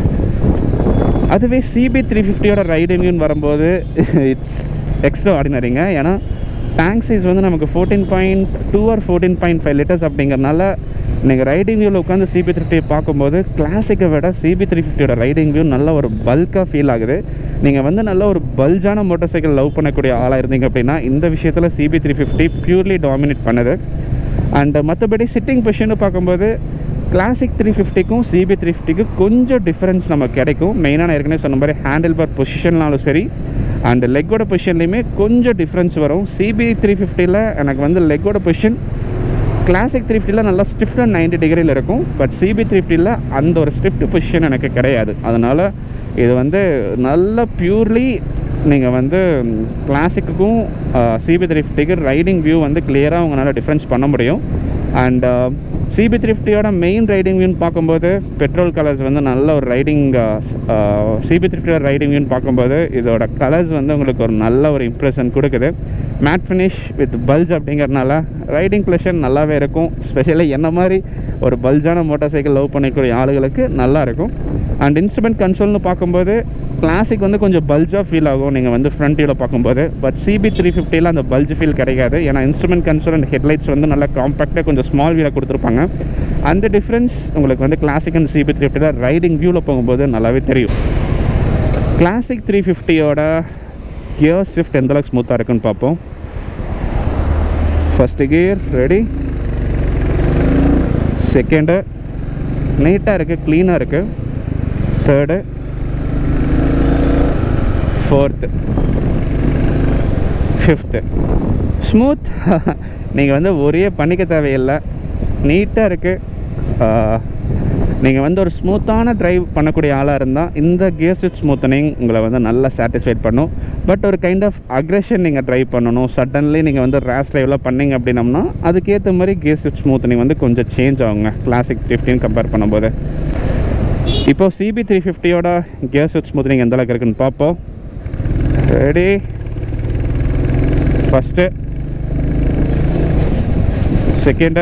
அதுவே சிபி த்ரீ ஃபிஃப்டியோட ரைடிங்னு வரும்போது இட்ஸ் எக்ஸ்ட்ரா ஆர்டினரிங்க ஏன்னா டேங்க் சைஸ் வந்து நமக்கு fourteen point two or fourteen point five litres அப்படிங்கிறனால நீங்கள் ரைடிங் வியூவில் உட்காந்து சிபி த்ரீ ஃபிஃப்டி பார்க்கும்போது கிளாசிக்கை விட சிபி த்ரீ ஃபிஃப்டியோட ரைடிங் வியூ நல்ல ஒரு பல்காக ஃபீல் ஆகுது நீங்கள் வந்து நல்ல ஒரு பல்ஜான மோட்டார் சைக்கிள் லவ் பண்ணக்கூடிய ஆளாக இருந்தீங்க அப்படின்னா இந்த விஷயத்தில் CB three fifty purely dominate பண்ணுது அண்ட் மற்றபடி சிட்டிங் பொசிஷன் பார்க்கும்போது கிளாசிக் த்ரீ ஃபிஃப்டிக்கும் சிபி த்ரீ ஃபிஃப்டிக்கும் கொஞ்சம் டிஃப்ரென்ஸ் நமக்கு கிடைக்கும் மெயினாக நான் ஏற்கனவே சொன்ன மாதிரி ஹேண்டில் பார் பொசிஷன்னாலும் சரி அண்ட் லெக்கோட பொசிஷன்லேயுமே கொஞ்சம் டிஃப்ரென்ஸ் வரும் சிபி த்ரீ ஃபிஃப்டியில் எனக்கு வந்து லெக்கோட பொசிஷன் கிளாசிக் த்ரீ ஃபிஃப்டியில் நல்லா ஸ்டிஃப்ட் அண்ட் நைன்டி டிகிரியில் இருக்கும் பட் சிபி த்ரீ ஃபிஃப்டியில் அந்த ஒரு ஸ்டிஃப்ட் பொசிஷன் எனக்கு கிடையாது அதனால் இது வந்து நல்ல பியூர்லி நீங்கள் வந்து கிளாசிக்குக்கும் சிபி த்ரீ ஃபிஃப்டிக்கு ரைடிங் வியூ வந்து கிளியராக உங்களால் டிஃப்ரென்ஸ் பண்ண முடியும் அண்ட் சிபி த்ரீ ஃபிஃப்டியோட மெயின் ரைடிங் வியூன்னு பார்க்கும்போது பெட்ரோல் கலர்ஸ் வந்து நல்ல ஒரு ரைடிங் சிபி த்ரீ ஃபிஃப்டியோட ரைடிங் வியூன்னு பார்க்கும்போது இதோட கலர்ஸ் வந்து உங்களுக்கு ஒரு நல்ல ஒரு இம்ப்ரெஷன் கொடுக்குது மேட் ஃபினிஷ் வித் பல்ஜ் அப்படிங்கிறனால ரைடிங் ப்ளஷர் நல்லாவே இருக்கும் ஸ்பெஷலாக என்ன மாதிரி ஒரு பல்ஜான மோட்டார் சைக்கிள் லவ் பண்ணக்கூடிய ஆளுகளுக்கு நல்லா இருக்கும் அண்ட் இன்ஸ்ட்ருமெண்ட் கன்சோல்னு பார்க்கும்போது கிளாசிக் வந்து கொஞ்சம் பல்ஜாக ஃபீல் ஆகும் நீங்கள் வந்து ஃப்ரண்ட் வியூவில் பார்க்கும்போது பட் சிபி த்ரீ ஃபிஃப்டியில் அந்த பல்ஜ் ஃபீல் கிடைக்காது ஏன்னா இன்ஸ்ட்ருமெண்ட் கன்சோல் அண்ட் ஹெட்லைட்ஸ் வந்து நல்லா காம்பேக்டாக கொஞ்சம் ஸ்மால் வியூவில் கொடுத்துருப்பாங்க அந்த டிஃப்ரென்ஸ் உங்களுக்கு வந்து கிளாசிக் அண்ட் சிபி த்ரீ ஃபிஃப்டியில் ரைடிங் வியூவில் போகும்போது நல்லாவே தெரியும் கிளாசிக் த்ரீ ஃபிஃப்டியோட கியர் ஷிஃப்ட் எந்த அளவுக்கு ஸ்மூத்தாக இருக்குன்னு பார்ப்போம் ஃபஸ்ட்டு கியர் ரெடி செகண்டு நீட்டாக இருக்குது க்ளீனாக இருக்குது தேர்டு ஃபோர்த்து ஃபிஃப்த்து ஸ்மூத் நீங்கள் வந்து ஒரே பண்ணிக்க தேவையில்லை நீட்டாக இருக்குது நீங்கள் வந்து ஒரு ஸ்மூத்தான டிரைவ் பண்ணக்கூடிய ஆளாக இருந்தால் இந்த கியர் ஸ்விட்ச் ஸ்மூத்தனிங் உங்களை வந்து நல்லா சாட்டிஸ்ஃபைட் பண்ணும் பட் ஒரு கைண்ட் ஆஃப் அக்ரெஷன் நீங்கள் ட்ரைவ் பண்ணணும் சடன்லி நீங்கள் வந்து ரேஷ் ட்ரைவ்லாம் பண்ணீங்க அப்படின்னம்னா அதுக்கேற்ற மாதிரி கியர் ஸ்விட்ச் ஸ்மூத்தனிங் வந்து கொஞ்சம் சேஞ்ச் ஆகுங்க கிளாசிக் ஃபிஃப்டின் கம்பேர் பண்ணும்போது இப்போ சிபி த்ரீ ஃபிஃப்டியோட கியர் ஸ்விட்ச் ஸ்மூத்தனிங் எந்த அளவுக்கு இருக்குன்னு பார்ப்போம் ready first second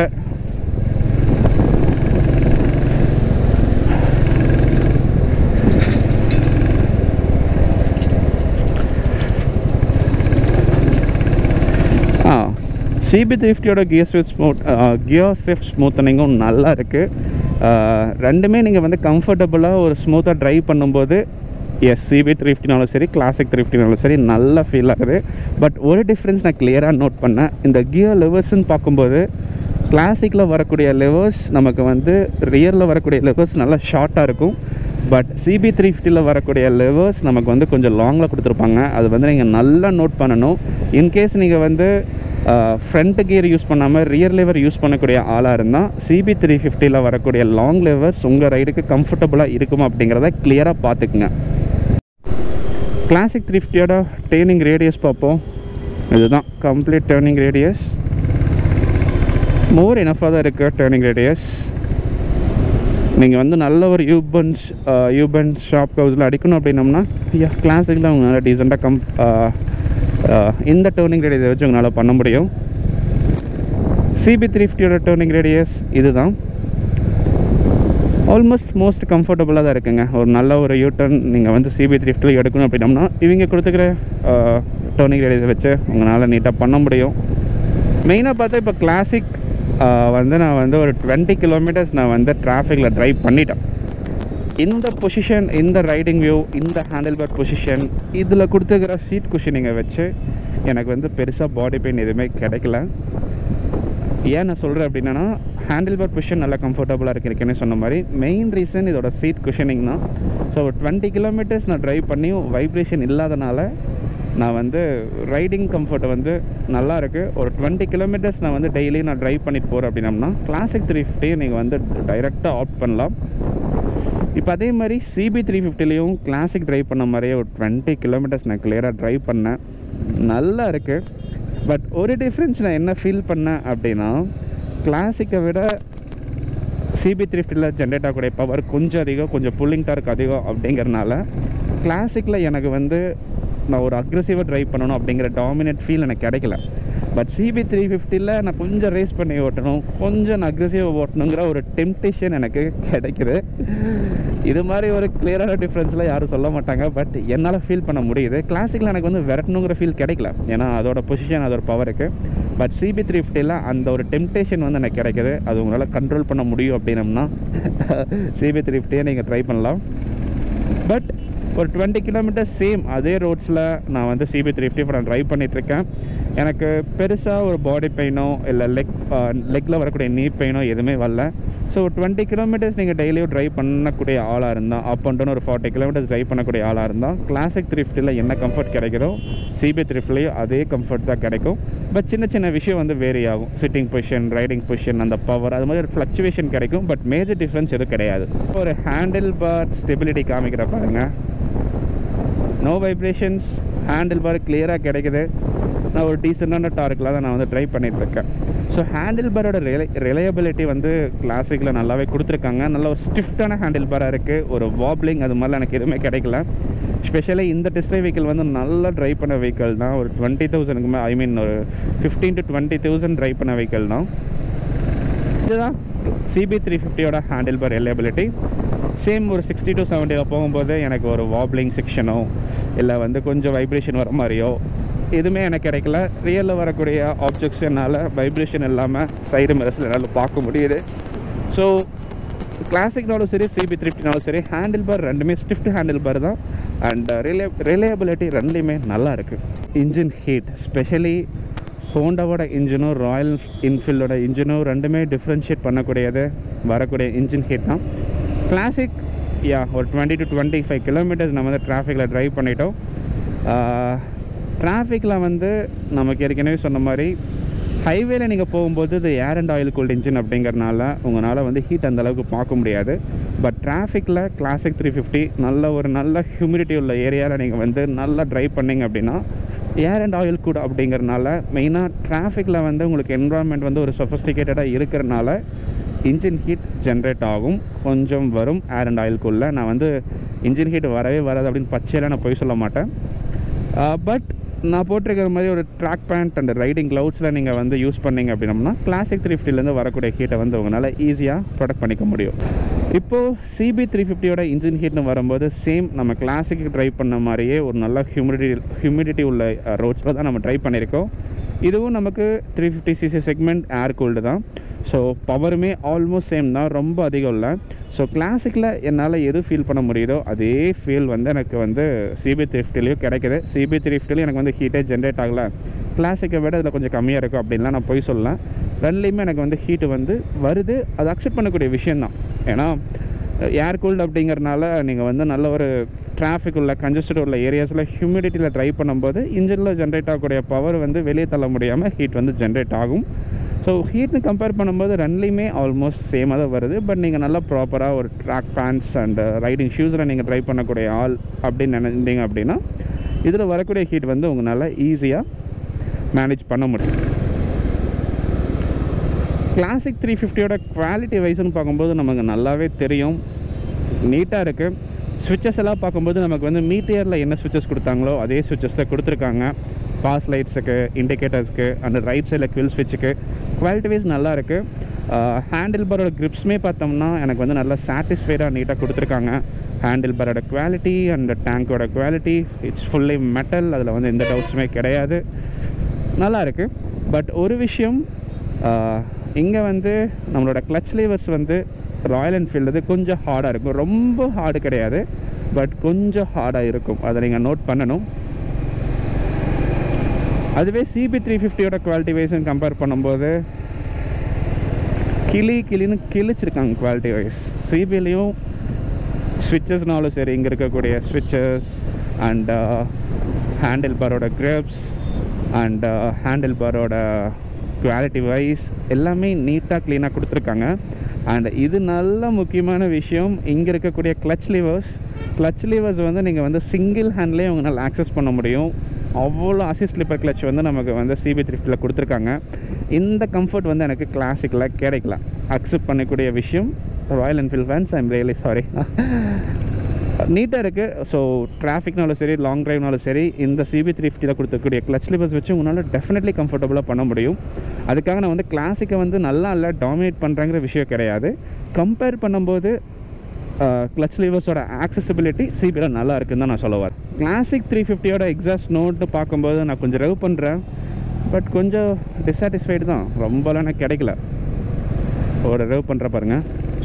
ah CB three ஃபிஃப்டியோட gear swift smooth gear swift ஸ்மூத்தனிங்கும் நல்லா இருக்குது ரெண்டுமே நீங்கள் வந்து கம்ஃபர்டபுளாக ஒரு ஸ்மூத்தாக ட்ரைவ் பண்ணும்போது எஸ் சிபி த்ரீ ஃபிஃப்டினாலும் சரி கிளாசிக் த்ரீ ஃபிஃப்டினாலும் சரி நல்லா ஃபீல் ஆகுது பட் ஒரு டிஃப்ரென்ஸ் நான் கிளியராக நோட் பண்ணேன் இந்த கியர் லெவர்ஸ்ன்னு பார்க்கும்போது கிளாசிக்கில் வரக்கூடிய லெவர்ஸ் நமக்கு வந்து ரியரில் வரக்கூடிய லெவர்ஸ் நல்லா ஷார்ட்டாக இருக்கும் பட் சிபி த்ரீ ஃபிஃப்டியில் வரக்கூடிய லெவர்ஸ் நமக்கு வந்து கொஞ்சம் லாங்கில் கொடுத்துருப்பாங்க அது வந்து நீங்கள் நல்லா நோட் பண்ணணும் இன்கேஸ் நீங்கள் வந்து ஃப்ரண்ட் கியர் யூஸ் பண்ணாமல் ரியர் லெவர் யூஸ் பண்ணக்கூடிய ஆளாக இருந்தால் சிபி த்ரீ ஃபிஃப்டியில் வரக்கூடிய லாங் லெவர்ஸ் உங்கள் ரைடுக்கு கம்ஃபர்டபுளாக இருக்குமா அப்படிங்கிறத கிளியராக பார்த்துக்குங்க கிளாசிக் த்ரீ ஃபிஃப்டியோட டேர்னிங் ரேடியஸ் பார்ப்போம் இதுதான் கம்ப்ளீட் டேர்னிங் ரேடியஸ் மோர் எனஃபாக தான் இருக்குது டேர்னிங் ரேடியஸ் நீங்கள் வந்து நல்ல ஒரு யூபன்ஸ் யூபன்ஸ் ஷாப் கவுஸில் அடிக்கணும் அப்படின்னம்னா ஐயா கிளாசிக்கில் அவங்க நல்லா டீசெண்டாக கம் இந்த டேர்னிங் ரேடியஸை வச்சு உங்களால் பண்ண முடியும் சிபி த்ரீ ஃபிஃப்டியோட டேர்னிங் ரேடியஸ் இதுதான் ஆல்மோஸ்ட் மோஸ்ட் கம்ஃபர்டபுளாக தான் இருக்குங்க ஒரு நல்ல ஒரு யூ டர்ன் நீங்கள் வந்து சிபி த்ரீ ஃபிஃப்டியில் எடுக்கணும் அப்படின்னம்னா இவங்க கொடுத்துக்கிற டேர்னிங் ரேடியஸை வச்சு உங்களால் நீட்டாக பண்ண முடியும் மெயினாக பார்த்தா இப்போ கிளாசிக் வந்து நான் வந்து ஒரு டுவெண்ட்டி கிலோமீட்டர்ஸ் நான் வந்து டிராஃபிக்கில் ட்ரைவ் பண்ணிட்டேன் இந்த பொசிஷன் இந்த ரைடிங் வியூ இந்த ஹேண்டில் பார் பொசிஷன் இதில் கொடுத்துக்கிற சீட் குஷனிங்கை வச்சு எனக்கு வந்து பெருசாக பாடி பெயின் எதுவுமே கிடைக்கல ஏன் நான் சொல்கிறேன் அப்படின்னா ஹேண்டில் பார் பொசிஷன் நல்லா கம்ஃபர்டபுளாக இருக்குன்னு சொன்ன மாதிரி மெயின் ரீசன் இதோட சீட் குஷனிங் தான் ஸோ டுவெண்ட்டி கிலோமீட்டர்ஸ் நான் ட்ரைவ் பண்ணியும் வைப்ரேஷன் இல்லாதனால நான் வந்து ரைடிங் கம்ஃபர்ட் வந்து நல்லா இருக்குது ஒரு டுவெண்ட்டி கிலோமீட்டர்ஸ் நான் வந்து டெய்லி நான் ட்ரைவ் பண்ணிட்டு போகிறேன் அப்படின்னம்னா கிளாசிக் த்ரீ ஃபிஃப்டி நீங்கள் வந்து டைரெக்டாக ஆப்ட் பண்ணலாம் இப்போ அதே மாதிரி சிபி த்ரீ ஃபிஃப்டிலையும் கிளாசிக் ட்ரைவ் பண்ண மாதிரியே ஒரு டுவெண்ட்டி கிலோமீட்டர்ஸ் நான் கிளியராக ட்ரைவ் பண்ணேன் நல்லா இருக்குது பட் ஒரு டிஃப்ரென்ஸ் நான் என்ன ஃபீல் பண்ணேன் அப்படின்னா கிளாசிக்கை விட சிபி த்ரீ ஃபிஃப்டியில் ஜென்ரேட் ஆகக்கூடிய பவர் கொஞ்சம் அதிகம் கொஞ்சம் புல்லிங் டார்க் அதிகம் அப்படிங்கிறனால கிளாசிக்கில் எனக்கு வந்து நான் ஒரு அக்ரெசிவாக ட்ரைவ் பண்ணணும் அப்படிங்கிற டாமினேட் ஃபீல் எனக்கு கிடைக்கல பட் சிபி த்ரீ ஃபிஃப்டியில் நான் கொஞ்சம் ரேஸ் பண்ணி ஓட்டணும் கொஞ்சம் நான் அக்ரெசிவாக ஓட்டணுங்கிற ஒரு டெம்டேஷன் எனக்கு கிடைக்குது இது மாதிரி ஒரு கிளியரான டிஃப்ரென்ஸ்லாம் யாரும் சொல்ல மாட்டாங்க பட் என்னால் ஃபீல் பண்ண முடியுது கிளாசிக்கில் எனக்கு வந்து விரட்டணுங்கிற ஃபீல் கிடைக்கல ஏன்னா அதோட பொசிஷன் அதோட பவருக்கு பட் சிபி த்ரீ ஃபிஃப்டியில் அந்த ஒரு டெம்டேஷன் வந்து எனக்கு கிடைக்குது அது உங்களால் கண்ட்ரோல் பண்ண முடியும் அப்படின்னம்னா சிபி த்ரீ ஃபிஃப்டியை நீங்கள் ட்ரை பண்ணலாம் பட் ஒரு டுவெண்ட்டி கிலோமீட்டர் சேம் அதே ரோட்ஸில் நான் வந்து சிபி த்ரீ ஃபிஃப்டி இப்போ நான் ட்ரைவ் பண்ணிகிட்ருக்கேன் எனக்கு பெருசாக ஒரு பாடி பெயினோ இல்லை லெக் லெக்கில் வரக்கூடிய நீ பெயினோ எதுவுமே வரல ஸோ டுவெண்ட்டி கிலோமீட்டர்ஸ் நீங்கள் டெய்லியும் ட்ரைவ் பண்ணக்கூடிய ஆளாக இருந்தால் அப் அண்ட் டவுன் ஒரு ஃபார்ட்டி கிலோமீட்டர்ஸ் ட்ரைவ் பண்ணக்கூடிய ஆளாக இருந்தால் கிளாசிக் த்ரீ ஃபிஃப்டியில் என்ன கம்ஃபர்ட் கிடைக்குதோ சிபி த்ரீ ஃபிஃப்டிலையும் அதே கம்ஃபர்ட் தான் கிடைக்கும் பட் சின்ன சின்ன விஷயம் வந்து வேரி ஆகும் சிட்டிங் பொசிஷன் ரைடிங் பொசிஷன் அந்த பவர் அது மாதிரி ஒரு ஃப்ளக்சுவேஷன் கிடைக்கும் பட் மேஜர் டிஃப்ரென்ஸ் எதுவும் கிடையாது ஒரு ஹேண்டில் பார் ஸ்டெபிலிட்டி காமிக்கிற பாருங்க நோ வைப்ரேஷன்ஸ் ஹேண்டில் பார் கிளியராக கிடைக்குது நான் ஒரு டீசெண்டான டார்க்கில் தான் நான் வந்து ட்ரை பண்ணிகிட்ருக்கேன் ஸோ ஹேண்டில் பாரோட ரிலை ரிலையபிலிட்டி வந்து கிளாசிக்கில் நல்லாவே கொடுத்துருக்காங்க நல்ல ஒரு ஸ்டிஃப்டான ஹேண்டில் பாராக இருக்குது ஒரு வாப்லிங் அது மாதிரிலாம் எனக்கு எதுவுமே கிடைக்கல ஸ்பெஷலி இந்த டெஸ்ட் வெஹிக்கிள் வந்து நல்லா ட்ரைவ் பண்ண வெஹிக்கிள் தான் ஒரு டுவெண்ட்டி தௌசண்ட்க்கு மேலே ஐ மீன் ஒரு fifteen to twenty thousand drive பண்ண வெஹிக்கிள் தான் இதுதான் சிபி த்ரீ ஃபிஃப்டியோட ஹேண்டில் பார் ரிலையபிலிட்டி சேம் ஒரு சிக்ஸ்டி டு செவன்ட்டியில் போகும்போது எனக்கு ஒரு வாப்லிங் செக்ஷனோ இல்லை வந்து கொஞ்சம் வைப்ரேஷன் வர மாதிரியோ எதுவுமே எனக்கு கிடைக்கல ரியலில் வரக்கூடிய ஆப்ஜெக்ட்ஸ் என்னால் வைப்ரேஷன் இல்லாமல் சைடு மிரஸில் என்னால் பார்க்க முடியுது ஸோ கிளாசிக்னாலும் சரி சிபி த்ரிஃப்டினாலும் சரி ஹேண்டில் பார் ரெண்டுமே ஸ்டிஃப்ட் ஹேண்டில் பார் தான் அண்ட் ரிலே ரிலையபிலிட்டி ரெண்டுலேயுமே நல்லா இருக்குது இன்ஜின் ஹீட் ஸ்பெஷலி ஹோண்டாவோட இன்ஜினும் ராயல் இன்ஃபீல்டோட இன்ஜினும் ரெண்டுமே டிஃப்ரென்ஷியேட் பண்ணக்கூடியது வரக்கூடிய இன்ஜின் ஹீட் தான் கிளாசிக் யா ஒரு twenty to twenty five kilometres நம்ம வந்து டிராஃபிக்கில் ட்ரைவ் பண்ணிட்டோம் டிராஃபிக்கில் வந்து நமக்கு ஏற்கனவே சொன்ன மாதிரி ஹைவேல நீங்கள் போகும்போது இது air and oil cooled engine அப்படிங்கிறனால உங்களால் வந்து ஹீட் அந்த அளவுக்கு பார்க்க முடியாது பட் டிராஃபிக்கில் கிளாசிக் த்ரீ ஃபிஃப்டி நல்ல ஒரு நல்ல ஹியூமிடிட்டி உள்ள ஏரியாவில் நீங்கள் வந்து நல்லா ட்ரைவ் பண்ணிங்க அப்படின்னா ஏர் அண்ட் ஆயில் கூட அப்படிங்கிறனால மெயினாக டிராஃபிக்கில் வந்து உங்களுக்கு என்வரான்மெண்ட் வந்து ஒரு சொஃபஸ்டிகேட்டடாக இருக்கிறனால இன்ஜின் ஹீட் ஜென்ரேட் ஆகும் கொஞ்சம் வரும் ஏர் அண்ட் ஆயிலுக்குள்ளே நான் வந்து இன்ஜின் ஹீட் வரவே வராது அப்படின்னு பச்சையில் நான் போய் சொல்ல மாட்டேன் பட் நான் போட்டிருக்கிற மாதிரி ஒரு ட்ராக் பேண்ட் அண்ட் ரைடிங் க்ளவுட்ஸில் நீங்கள் வந்து யூஸ் பண்ணீங்க அப்படின்னம்னா கிளாசிக் த்ரீ ஃபிஃப்டிலேருந்து வரக்கூடிய ஹீட்டை வந்து உங்களால் ஈஸியாக ப்ரொடக்ட் பண்ணிக்க முடியும் இப்போது சிபி த்ரீ ஃபிஃப்டியோட இன்ஜின் ஹீட்னு வரும்போது சேம் நம்ம கிளாசிக் ட்ரைவ் பண்ண மாதிரியே ஒரு நல்ல ஹியூமிடிட்டி ஹியூமிடிட்டி உள்ள ரோட்ஸில் தான் நம்ம ட்ரைவ் பண்ணியிருக்கோம் இதுவும் நமக்கு three fifty CC segment air cooled தான் ஸோ பவருமே ஆல்மோஸ்ட் சேம் தான் ரொம்ப அதிகம் இல்லை ஸோ கிளாசிக்கில் என்னால் எது ஃபீல் பண்ண முடியுதோ அதே ஃபீல் வந்து எனக்கு வந்து சிபி த்ரீ ஃபிஃப்டிலையும் கிடைக்குது சிபி த்ரீ ஃபிஃப்டிலையும் எனக்கு வந்து ஹீட்டே ஜென்ரேட் ஆகலை கிளாசிக்கை விட இதில் கொஞ்சம் கம்மியாக இருக்கும் அப்படின்லாம் நான் போய் சொல்லலாம் ரெண்டுலேயுமே எனக்கு வந்து ஹீட்டு வந்து வருது அது அக்செப்ட் பண்ணக்கூடிய விஷயந்தான் ஏன்னா ஏர் கூல்டு அப்படிங்கிறனால நீங்கள் வந்து நல்ல ஒரு டிராஃபிக் உள்ள கன்ஜஸ்டட் உள்ள ஏரியாஸில் ஹியூமிடிட்டியில் ட்ரைவ் பண்ணும்போது இன்ஜினில் ஜென்ரேட் ஆகக்கூடிய பவர் வந்து வெளியே தள்ள முடியாமல் ஹீட் வந்து ஜென்ரேட் ஆகும் ஸோ ஹீட்னு கம்பேர் பண்ணும்போது ரெண்டுலேயுமே ஆல்மோஸ்ட் சேமாக தான் வருது பட் நீங்கள் நல்லா ப்ராப்பராக ஒரு ட்ராக் பேண்ட்ஸ் அண்ட் ரைடிங் ஷூஸில் நீங்கள் ட்ரைவ் பண்ணக்கூடிய ஆள் அப்படின்னு நினைந்தீங்க அப்படின்னா இதில் வரக்கூடிய ஹீட் வந்து உங்களால் ஈஸியாக மேனேஜ் பண்ண முடியும் கிளாசிக் த்ரீ ஃபிஃப்டியோட குவாலிட்டி வைஸ்னு பார்க்கும்போது நமக்கு நல்லாவே தெரியும் நீட்டாக இருக்குது ஸ்விட்சஸ் எல்லாம் பார்க்கும்போது நமக்கு வந்து மீட்டியரில் என்ன ஸ்விட்சஸ் கொடுத்தாங்களோ அதே ஸ்விட்சஸ் தான் கொடுத்துருக்காங்க பாஸ் லைட்ஸுக்கு இண்டிகேட்டர்ஸ்க்கு அந்த ரைட் சைடில் குவில் ஸ்விட்சுக்கு குவாலிட்டி வைஸ் நல்லா இருக்குது ஹேண்டில் பாரோட கிரிப்ஸுமே பார்த்தோம்னா எனக்கு வந்து நல்லா சாட்டிஸ்ஃபைடாக நீட்டாக கொடுத்துருக்காங்க ஹேண்டில் பாரோட குவாலிட்டி அண்ட் டேங்கோட குவாலிட்டி இட்ஸ் ஃபுல்லி மெட்டல் அதில் வந்து எந்த டவுட்ஸுமே கிடையாது நல்லா இருக்குது பட் ஒரு விஷயம் இங்கே வந்து நம்மளோட கிளச் லேவர்ஸ் வந்து ராயல் என்ஃபீல்டு கொஞ்சம் ஹார்டாக இருக்கும் ரொம்ப ஹார்டு கிடையாது பட் கொஞ்சம் ஹார்டாக இருக்கும் அதை நீங்கள் நோட் பண்ணணும் அதுவே சிபி த்ரீ ஃபிஃப்டியோட குவாலிட்டி வைஸ்ன்னு கம்பேர் பண்ணும்போது கிளி கிளின்னு கிழிச்சிருக்காங்க குவாலிட்டி வைஸ் சிபிலையும் ஸ்விட்சஸ்னாலும் சரி இங்கே இருக்கக்கூடிய ஸ்விட்சஸ் அண்ட் ஹேண்டில் பாரோட கிரிப்ஸ் அண்ட் ஹேண்டில் பாரோட குவாலிட்டி வைஸ் எல்லாமே நீட்டாக க்ளீனாக கொடுத்துருக்காங்க அண்ட் இது நல்ல முக்கியமான விஷயம் இங்கே இருக்கக்கூடிய கிளச் லிவர்ஸ் கிளச் லிவர்ஸ் வந்து நீங்கள் வந்து சிங்கிள் ஹேண்ட்லேயே உங்களால் ஆக்சஸ் பண்ண முடியும் அவ்வளோ அசிஸ்ட் ஸ்லிப்பர் கிளச் வந்து நமக்கு வந்து சிபி த்ரிஃப்டில் கொடுத்துருக்காங்க இந்த கம்ஃபர்ட் வந்து எனக்கு கிளாசிக்கில் கிடைக்கல அக்செப்ட் பண்ணக்கூடிய விஷயம் Royal Enfield fans I'm really sorry நீட்டாக இருக்குது ஸோ டிராஃபிக்னாலும் சரி லாங் ட்ரைவ்னாலும் சரி இந்த சிபி த்ரீ ஃபிஃப்டியில் கொடுத்துக்கூடிய கிளச் லிவர்ஸ் வச்சு உங்களால் டெஃபினெட்லி கம்ஃபர்டபுளாக பண்ண முடியும் அதுக்காக நான் வந்து கிளாசிக்கை வந்து நல்லா இல்லை டாமினேட் பண்ணுறங்கிற விஷயம் கிடையாது கம்பேர் பண்ணும்போது கிளச் லிவர்ஸோட ஆக்சசிபிலிட்டி சிபியில் நல்லா இருக்குன்னு தான் நான் சொல்லுவேன் கிளாசிக் த்ரீ ஃபிஃப்டியோட எக்ஸாஸ்ட் நோட்டு பார்க்கும்போது நான் கொஞ்சம் ரெவ் பண்ணுறேன் பட் கொஞ்சம் டிஸாட்டிஸ்ஃபைடு தான் ரொம்பலாம் எனக்கு கிடைக்கல ஒரு ரெவ் பண்ணுற பாருங்கள்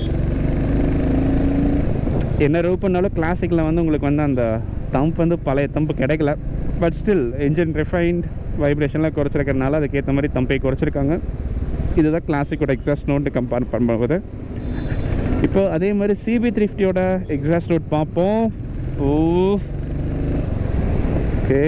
என்ன ரெவ் பண்ணாலும் கிளாசிக்கில் வந்து உங்களுக்கு வந்து அந்த தம்ப் வந்து பழைய தம்பு கிடைக்கல பட் ஸ்டில் இன்ஜின் ரிஃபைன்ட் வைப்ரேஷன்லாம் குறைச்சிருக்கறனால அதுக்கேற்ற மாதிரி தம்பை குறைச்சிருக்காங்க இதுதான் கிளாசிக்கோட எக்ஸாஸ்ட் நோட்டு கம்பேர் பண்ணும்போது இப்போ அதே மாதிரி சிபி த்ரீ ஃபிஃப்டியோட எக்ஸாஸ்ட் நோட் பார்ப்போம் ஓ ஓகே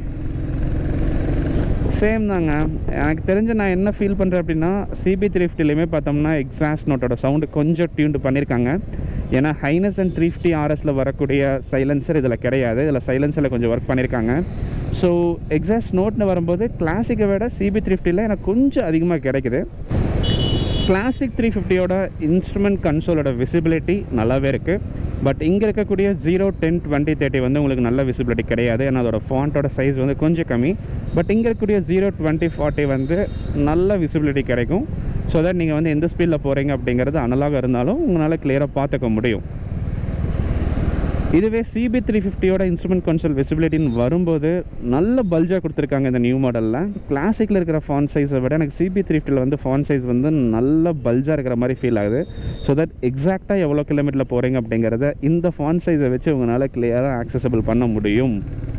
சேம் தாங்க எனக்கு தெரிஞ்சு நான் என்ன ஃபீல் பண்ணுறேன் அப்படின்னா சிபி த்ரீ ஃபிஃப்டிலையுமே பார்த்தோம்னா எக்ஸாஸ்ட் நோட்டோட சவுண்டு கொஞ்சம் டியூன்டு பண்ணியிருக்காங்க ஏன்னா ஹைனஸ் அண்ட் த்ரீ ஃபிஃப்டி ஆர்எஸில் வரக்கூடிய சைலன்சர் இதில் கிடையாது இதில் சைலன்சரில் கொஞ்சம் ஒர்க் பண்ணியிருக்காங்க ஸோ எக்ஸாஸ்ட் நோட்னு வரும்போது கிளாசிக்கை விட சிபி த்ரீ ஃபிஃப்டியில் எனக்கு கொஞ்சம் அதிகமாக கிடைக்குது கிளாசிக் த்ரீ ஃபிஃப்டியோட இன்ஸ்ட்ருமெண்ட் கன்சோலோட விசிபிலிட்டி நல்லாவே இருக்குது பட் இங்கே இருக்கக்கூடிய ஜீரோ டென் டுவெண்ட்டி தேர்ட்டி வந்து உங்களுக்கு நல்ல விசிபிலிட்டி கிடையாது ஏன்னா அதோட ஃபாண்ட்டோட சைஸ் வந்து கொஞ்சம் கம்மி பட் இங்கே இருக்கக்கூடிய ஜீரோ டுவெண்ட்டி ஃபார்ட்டி வந்து நல்ல விசிபிலிட்டி கிடைக்கும் ஸோ தட் நீங்கள் வந்து எந்த ஸ்பீடில் போகிறீங்க அப்படிங்கிறது அனலாக இருந்தாலும் உங்களால் கிளியராக பார்த்துக்க முடியும் இதுவே சிபி த்ரீ ஃபிஃப்டியோட இன்ஸ்ட்ருமெண்ட் கன்சோல் விசிபிலிட்டின்னு வரும்போது நல்ல பல்ஜாக கொடுத்துருக்காங்க இந்த நியூ மாடலில் கிளாசிக்கில் இருக்கிற ஃபான் சைஸை விட எனக்கு சிபி த்ரீ ஃபிஃப்டியில் வந்து ஃபான் சைஸ் வந்து நல்ல பல்ஜாக இருக்கிற மாதிரி ஃபீல் ஆகுது ஸோ தட் எக்ஸாக்டாக எவ்வளோ கிலோமீட்டரில் போகிறீங்க அப்படிங்கிறத இந்த ஃபான் சைஸை வச்சு உங்களால் கிளியராக ஆக்சசபிள் பண்ண முடியும்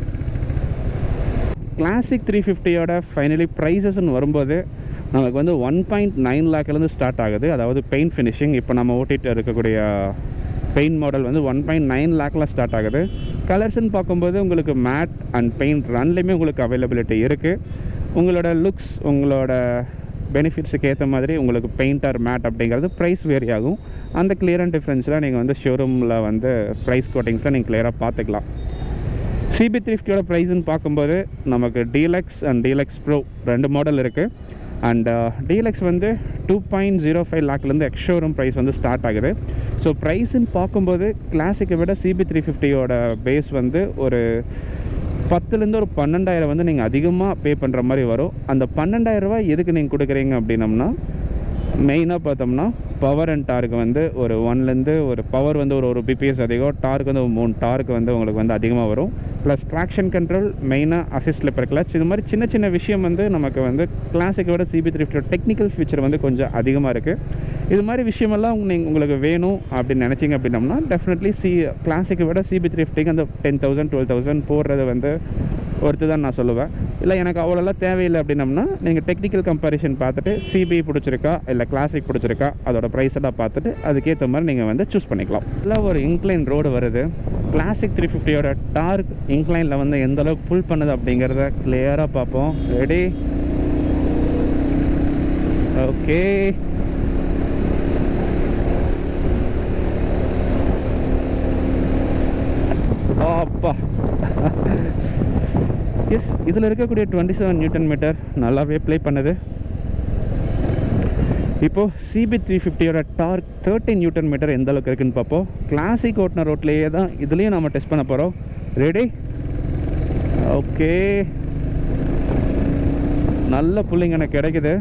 கிளாசிக் த்ரீ ஃபிஃப்டியோட ஃபைனலி ப்ரைஸஸ்ன்னு வரும்போது நமக்கு வந்து ஒன் பாயிண்ட் நைன் லேக்லேருந்து ஸ்டார்ட் ஆகுது அதாவது பெயிண்ட் ஃபினிஷிங் இப்போ நம்ம ஓட்டிகிட்டு இருக்கக்கூடிய பெயிண்ட் மாடல் வந்து ஒன் பாயிண்ட் நைன் லேக்கில் ஸ்டார்ட் ஆகுது கலர்ஸ்ன்னு பார்க்கும்போது உங்களுக்கு மேட் அண்ட் பெயிண்ட் ரன்லேயுமே உங்களுக்கு அவைலபிலிட்டி இருக்குது உங்களோட லுக்ஸ் உங்களோட பெனிஃபிட்ஸுக்கு ஏற்ற மாதிரி உங்களுக்கு பெயிண்ட் ஆர் மேட் அப்படிங்கிறது ப்ரைஸ் வேரி ஆகும் அந்த கிளியர் அண்ட் டிஃப்ரென்ஸ்லாம் நீங்கள் வந்து ஷோரூமில் வந்து ப்ரைஸ் கோட்டிங்ஸில் நீங்கள் கிளியராக பார்த்துக்கலாம் சிபி த்ரீ ஃபிஃப்டியோட ப்ரைஸ்ன்னு பார்க்கும்போது நமக்கு டீலக்ஸ் அண்ட் டீலக்ஸ் ப்ரோ ரெண்டு மாடல் இருக்குது அண்ட் டீலக்ஸ் வந்து டூ பாயிண்ட் ஜீரோ ஃபைவ் லேக்லேருந்து எக்ஷோரூம் ப்ரைஸ் வந்து ஸ்டார்ட் ஆகுது ஸோ ப்ரைஸ்ன்னு பார்க்கும்போது கிளாசிக்கை விட சிபி த்ரீ ஃபிஃப்டியோட பேஸ் வந்து ஒரு பத்துலேருந்து ஒரு பன்னெண்டாயிரம் வந்து நீங்கள் அதிகமாக பே பண்ணுற மாதிரி வரும் அந்த பன்னெண்டாயிரம் ரூபாய் எதுக்கு நீங்கள் கொடுக்குறீங்க அப்படின்னம்னா மெயினாக பார்த்தோம்னா பவர் அண்ட் டார்க்கு வந்து ஒரு ஒன்லேருந்து ஒரு பவர் வந்து ஒரு ஒரு பிபிஎஸ் அதிகம் டார்க் வந்து ஒரு மூணு டார்க் வந்து உங்களுக்கு வந்து அதிகமாக வரும் ப்ளஸ் ட்ராக்ஷன் கண்ட்ரோல் மெயினாக அசிஸ்ட் ஸ்லிப்பர் கிளச் இது மாதிரி சின்ன சின்ன விஷயம் வந்து நமக்கு வந்து கிளாசிக்கை விட சிபி த்ரீ டெக்னிக்கல் ஃபீச்சர் வந்து கொஞ்சம் அதிகமாக இருக்குது இது மாதிரி விஷயமெல்லாம் நீங்கள் உங்களுக்கு வேணும் அப்படின்னு நினச்சிங்க அப்படின்னம்னா டெஃபினெட்லி சி கிளாசிக்கை விட சிபி த்ரீ ஃபிஃப்டிக்கு அந்த டென் தௌசண்ட் டுவெல் தௌசண்ட் போடுறது வந்து ஒருத்து தான் நான் சொல்லுவேன் இல்லை எனக்கு அவ்வளோலாம் தேவையில்லை அப்படின்னம்னா நீங்கள் டெக்னிக்கல் கம்பேரிஷன் பார்த்துட்டு சிபி பிடிச்சிருக்கா இல்லை கிளாசிக் பிடிச்சிருக்கா அதோட ப்ரைஸ் எல்லாம் பார்த்துட்டு அதுக்கேற்ற மாதிரி நீங்கள் வந்து சூஸ் பண்ணிக்கலாம் இல்லை ஒரு இன்க்ளைன் ரோடு வருது கிளாசிக் த்ரீ ஃபிஃப்டியோட டார்க் இன்க்ளைனில் வந்து எந்த அளவுக்கு புல் பண்ணுது அப்படிங்கிறத கிளியராக பார்ப்போம் ரெடி ஓகே அப்பா எஸ் இதில் இருக்கக்கூடிய டுவெண்ட்டி செவன் நியூட்டன் மீட்டர் நல்லாவே ப்ளே பண்ணுது இப்போது சிபி த்ரீ ஃபிஃப்டியோட டார்க் தேர்ட்டின் நியூட்டன் மீட்டர் எந்த அளவுக்கு இருக்குன்னு பார்ப்போம் கிளாசிக் ஓட்டின ரோட்லேயே தான் இதுலேயும் நம்ம டெஸ்ட் பண்ண போகிறோம் ரெடி ஓகே நல்ல புல்லிங் எனக்கு கிடைக்குது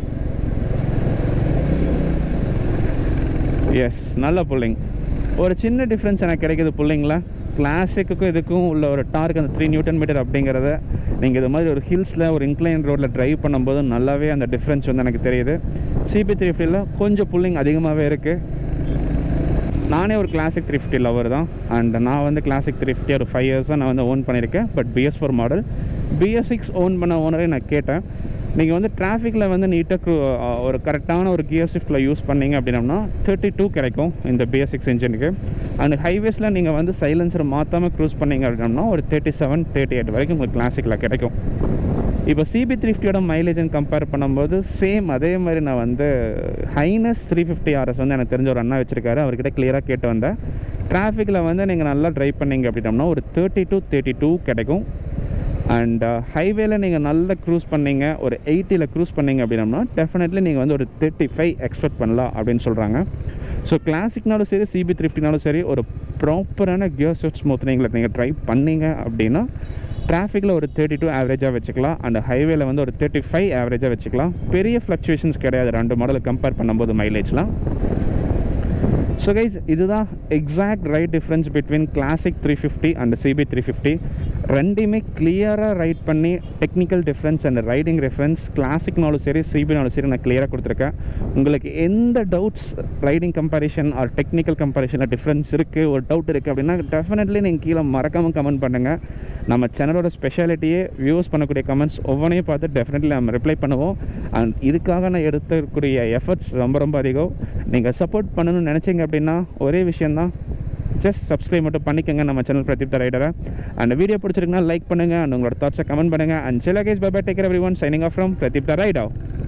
எஸ் நல்ல புல்லிங் ஒரு சின்ன டிஃப்ரென்ஸ் எனக்கு கிடைக்குது புல்லிங்கில் கிளாசிக்குக்கும் இதுக்கும் உள்ள ஒரு டார்க் அந்த த்ரீ நியூட்டன் மீட்டர் அப்படிங்கிறத நீங்கள் இது மாதிரி ஒரு ஹில்ஸில் ஒரு இன்க்ளைன் ரோட்டில் ட்ரைவ் பண்ணும்போது நல்லாவே அந்த டிஃப்ரென்ஸ் வந்து எனக்கு தெரியுது சிபி த்ரீ ஃபிஃப்டியில் கொஞ்சம் புல்லிங் அதிகமாகவே இருக்குது நானே ஒரு கிளாசிக் த்ரீ ஃபிஃப்டி லவர் தான் அண்ட் நான் வந்து கிளாசிக் த்ரீ ஃபிஃப்டி ஒரு ஃபைவ் இயர்ஸாக நான் வந்து ஓன் பண்ணியிருக்கேன் but BS four model BS six own பண்ண ஓனரே நான் கேட்டேன் நீங்கள் வந்து டிராஃபிக்கில் வந்து நீட்டாக ஒரு கரெக்டான ஒரு கியர் ஷிஃப்ட்டில் யூஸ் பண்ணீங்க அப்படின்னம்னா தேர்ட்டி டூ கிடைக்கும் இந்த பிஎஸ் சிக்ஸ் இன்ஜினுக்கு அண்ட் ஹைவேஸில் நீங்கள் வந்து சைலன்சர் மாற்றாமல் க்ரூஸ் பண்ணீங்க அப்படின்னம்னா ஒரு தேர்ட்டி செவன் தேர்ட்டி எயிட் வரைக்கும் உங்களுக்கு கிளாசிக்கில் கிடைக்கும் இப்போ சிபி த்ரீ ஃபிஃப்டியோட மைலேஜ்னு கம்பேர் பண்ணும்போது சேம் அதே மாதிரி நான் வந்து ஹைனஸ் த்ரீ ஃபிஃப்டி ஆர்எஸ் வந்து எனக்கு தெரிஞ்ச ஒரு அண்ணா வச்சிருக்காரு அவர்கிட்ட கிளியராக கேட்டு வந்தேன் டிராஃபிக்கில் வந்து நீங்கள் நல்லா ட்ரைவ் பண்ணீங்க அப்படின்னம்னா ஒரு தேர்ட்டி டு தேர்ட்டி டூ கிடைக்கும் அண்ட் ஹைவேல நீங்கள் நல்லா க்ரூஸ் பண்ணீங்க ஒரு எயிட்டியில் க்ரூஸ் பண்ணீங்க அப்படின்னம்னா டெஃபினெட்லி நீங்கள் வந்து ஒரு தேர்ட்டி ஃபைவ் எக்ஸ்பெக்ட் பண்ணலாம் அப்படின்னு சொல்கிறாங்க ஸோ கிளாசிக்னாலும் சரி சிபி த்ரிஃப்டினாலும் சரி ஒரு ப்ராப்பரான கியர் ஷிஃப்ட் ஸ்மூத்னிங்கில் நீங்கள் ட்ரை பண்ணீங்க அப்படின்னா டிராஃபிக்கில் ஒரு தேர்ட்டி டூ ஆவரேஜாக வச்சுக்கலாம் அண்ட் ஹைவேல வந்து ஒரு தேர்ட்டி ஃபைவ் ஆவரேஜாக வச்சுக்கலாம் பெரிய ஃப்ளக்சுவேஷன்ஸ் கிடையாது ரெண்டு மாடலை கம்பேர் பண்ணும்போது மைலேஜ்லாம் ஸோ கைஸ் இதுதான் exact right difference between Classic three fifty and CB three fifty ரெண்டையுமே கிளியராக ரைட் பண்ணி technical difference and riding reference கிளாசிக்னாலும் சரி சிபினாலும் சரி நான் கிளியராக கொடுத்துருக்கேன் உங்களுக்கு எந்த doubts riding comparison or technical கம்பேரிஷனில் டிஃப்ரென்ஸ் இருக்குது ஒரு டவுட் இருக்குது அப்படின்னா டெஃபினெட்லி நீங்கள் கீழே மறக்காமல் கமெண்ட் பண்ணுங்கள் நம்ம சேனலோட ஸ்பெஷாலிட்டியே வியூஸ் பண்ணக்கூடிய கமெண்ட்ஸ் ஒவ்வொன்றையும் பார்த்து டெஃபினெட்லி நம்ம ரிப்ளை பண்ணுவோம் அண்ட் இதுக்காக நான் எடுத்துக்கூடிய எஃபர்ட்ஸ் ரொம்ப ரொம்ப அதிகம் நீங்கள் சப்போர்ட் பண்ணணும்னு நினச்சிங்க அப்படின்னா ஒரே விஷயந்தான் ஜஸ்ட் சப்ஸ்கிரைப் மட்டும் பண்ணிக்கோங்க நம்ம சேனல் பிரதீப் த ரைடரை அண்ட் வீடியோ பிடிச்சிருக்குன்னா லைக் பண்ணுங்கள் அண்ட் உங்களோட தாட்ஸை கமெண்ட் பண்ணுங்கள் அண்ட் சில கேஸ் bye bye take every one signing off from Pradeep the rider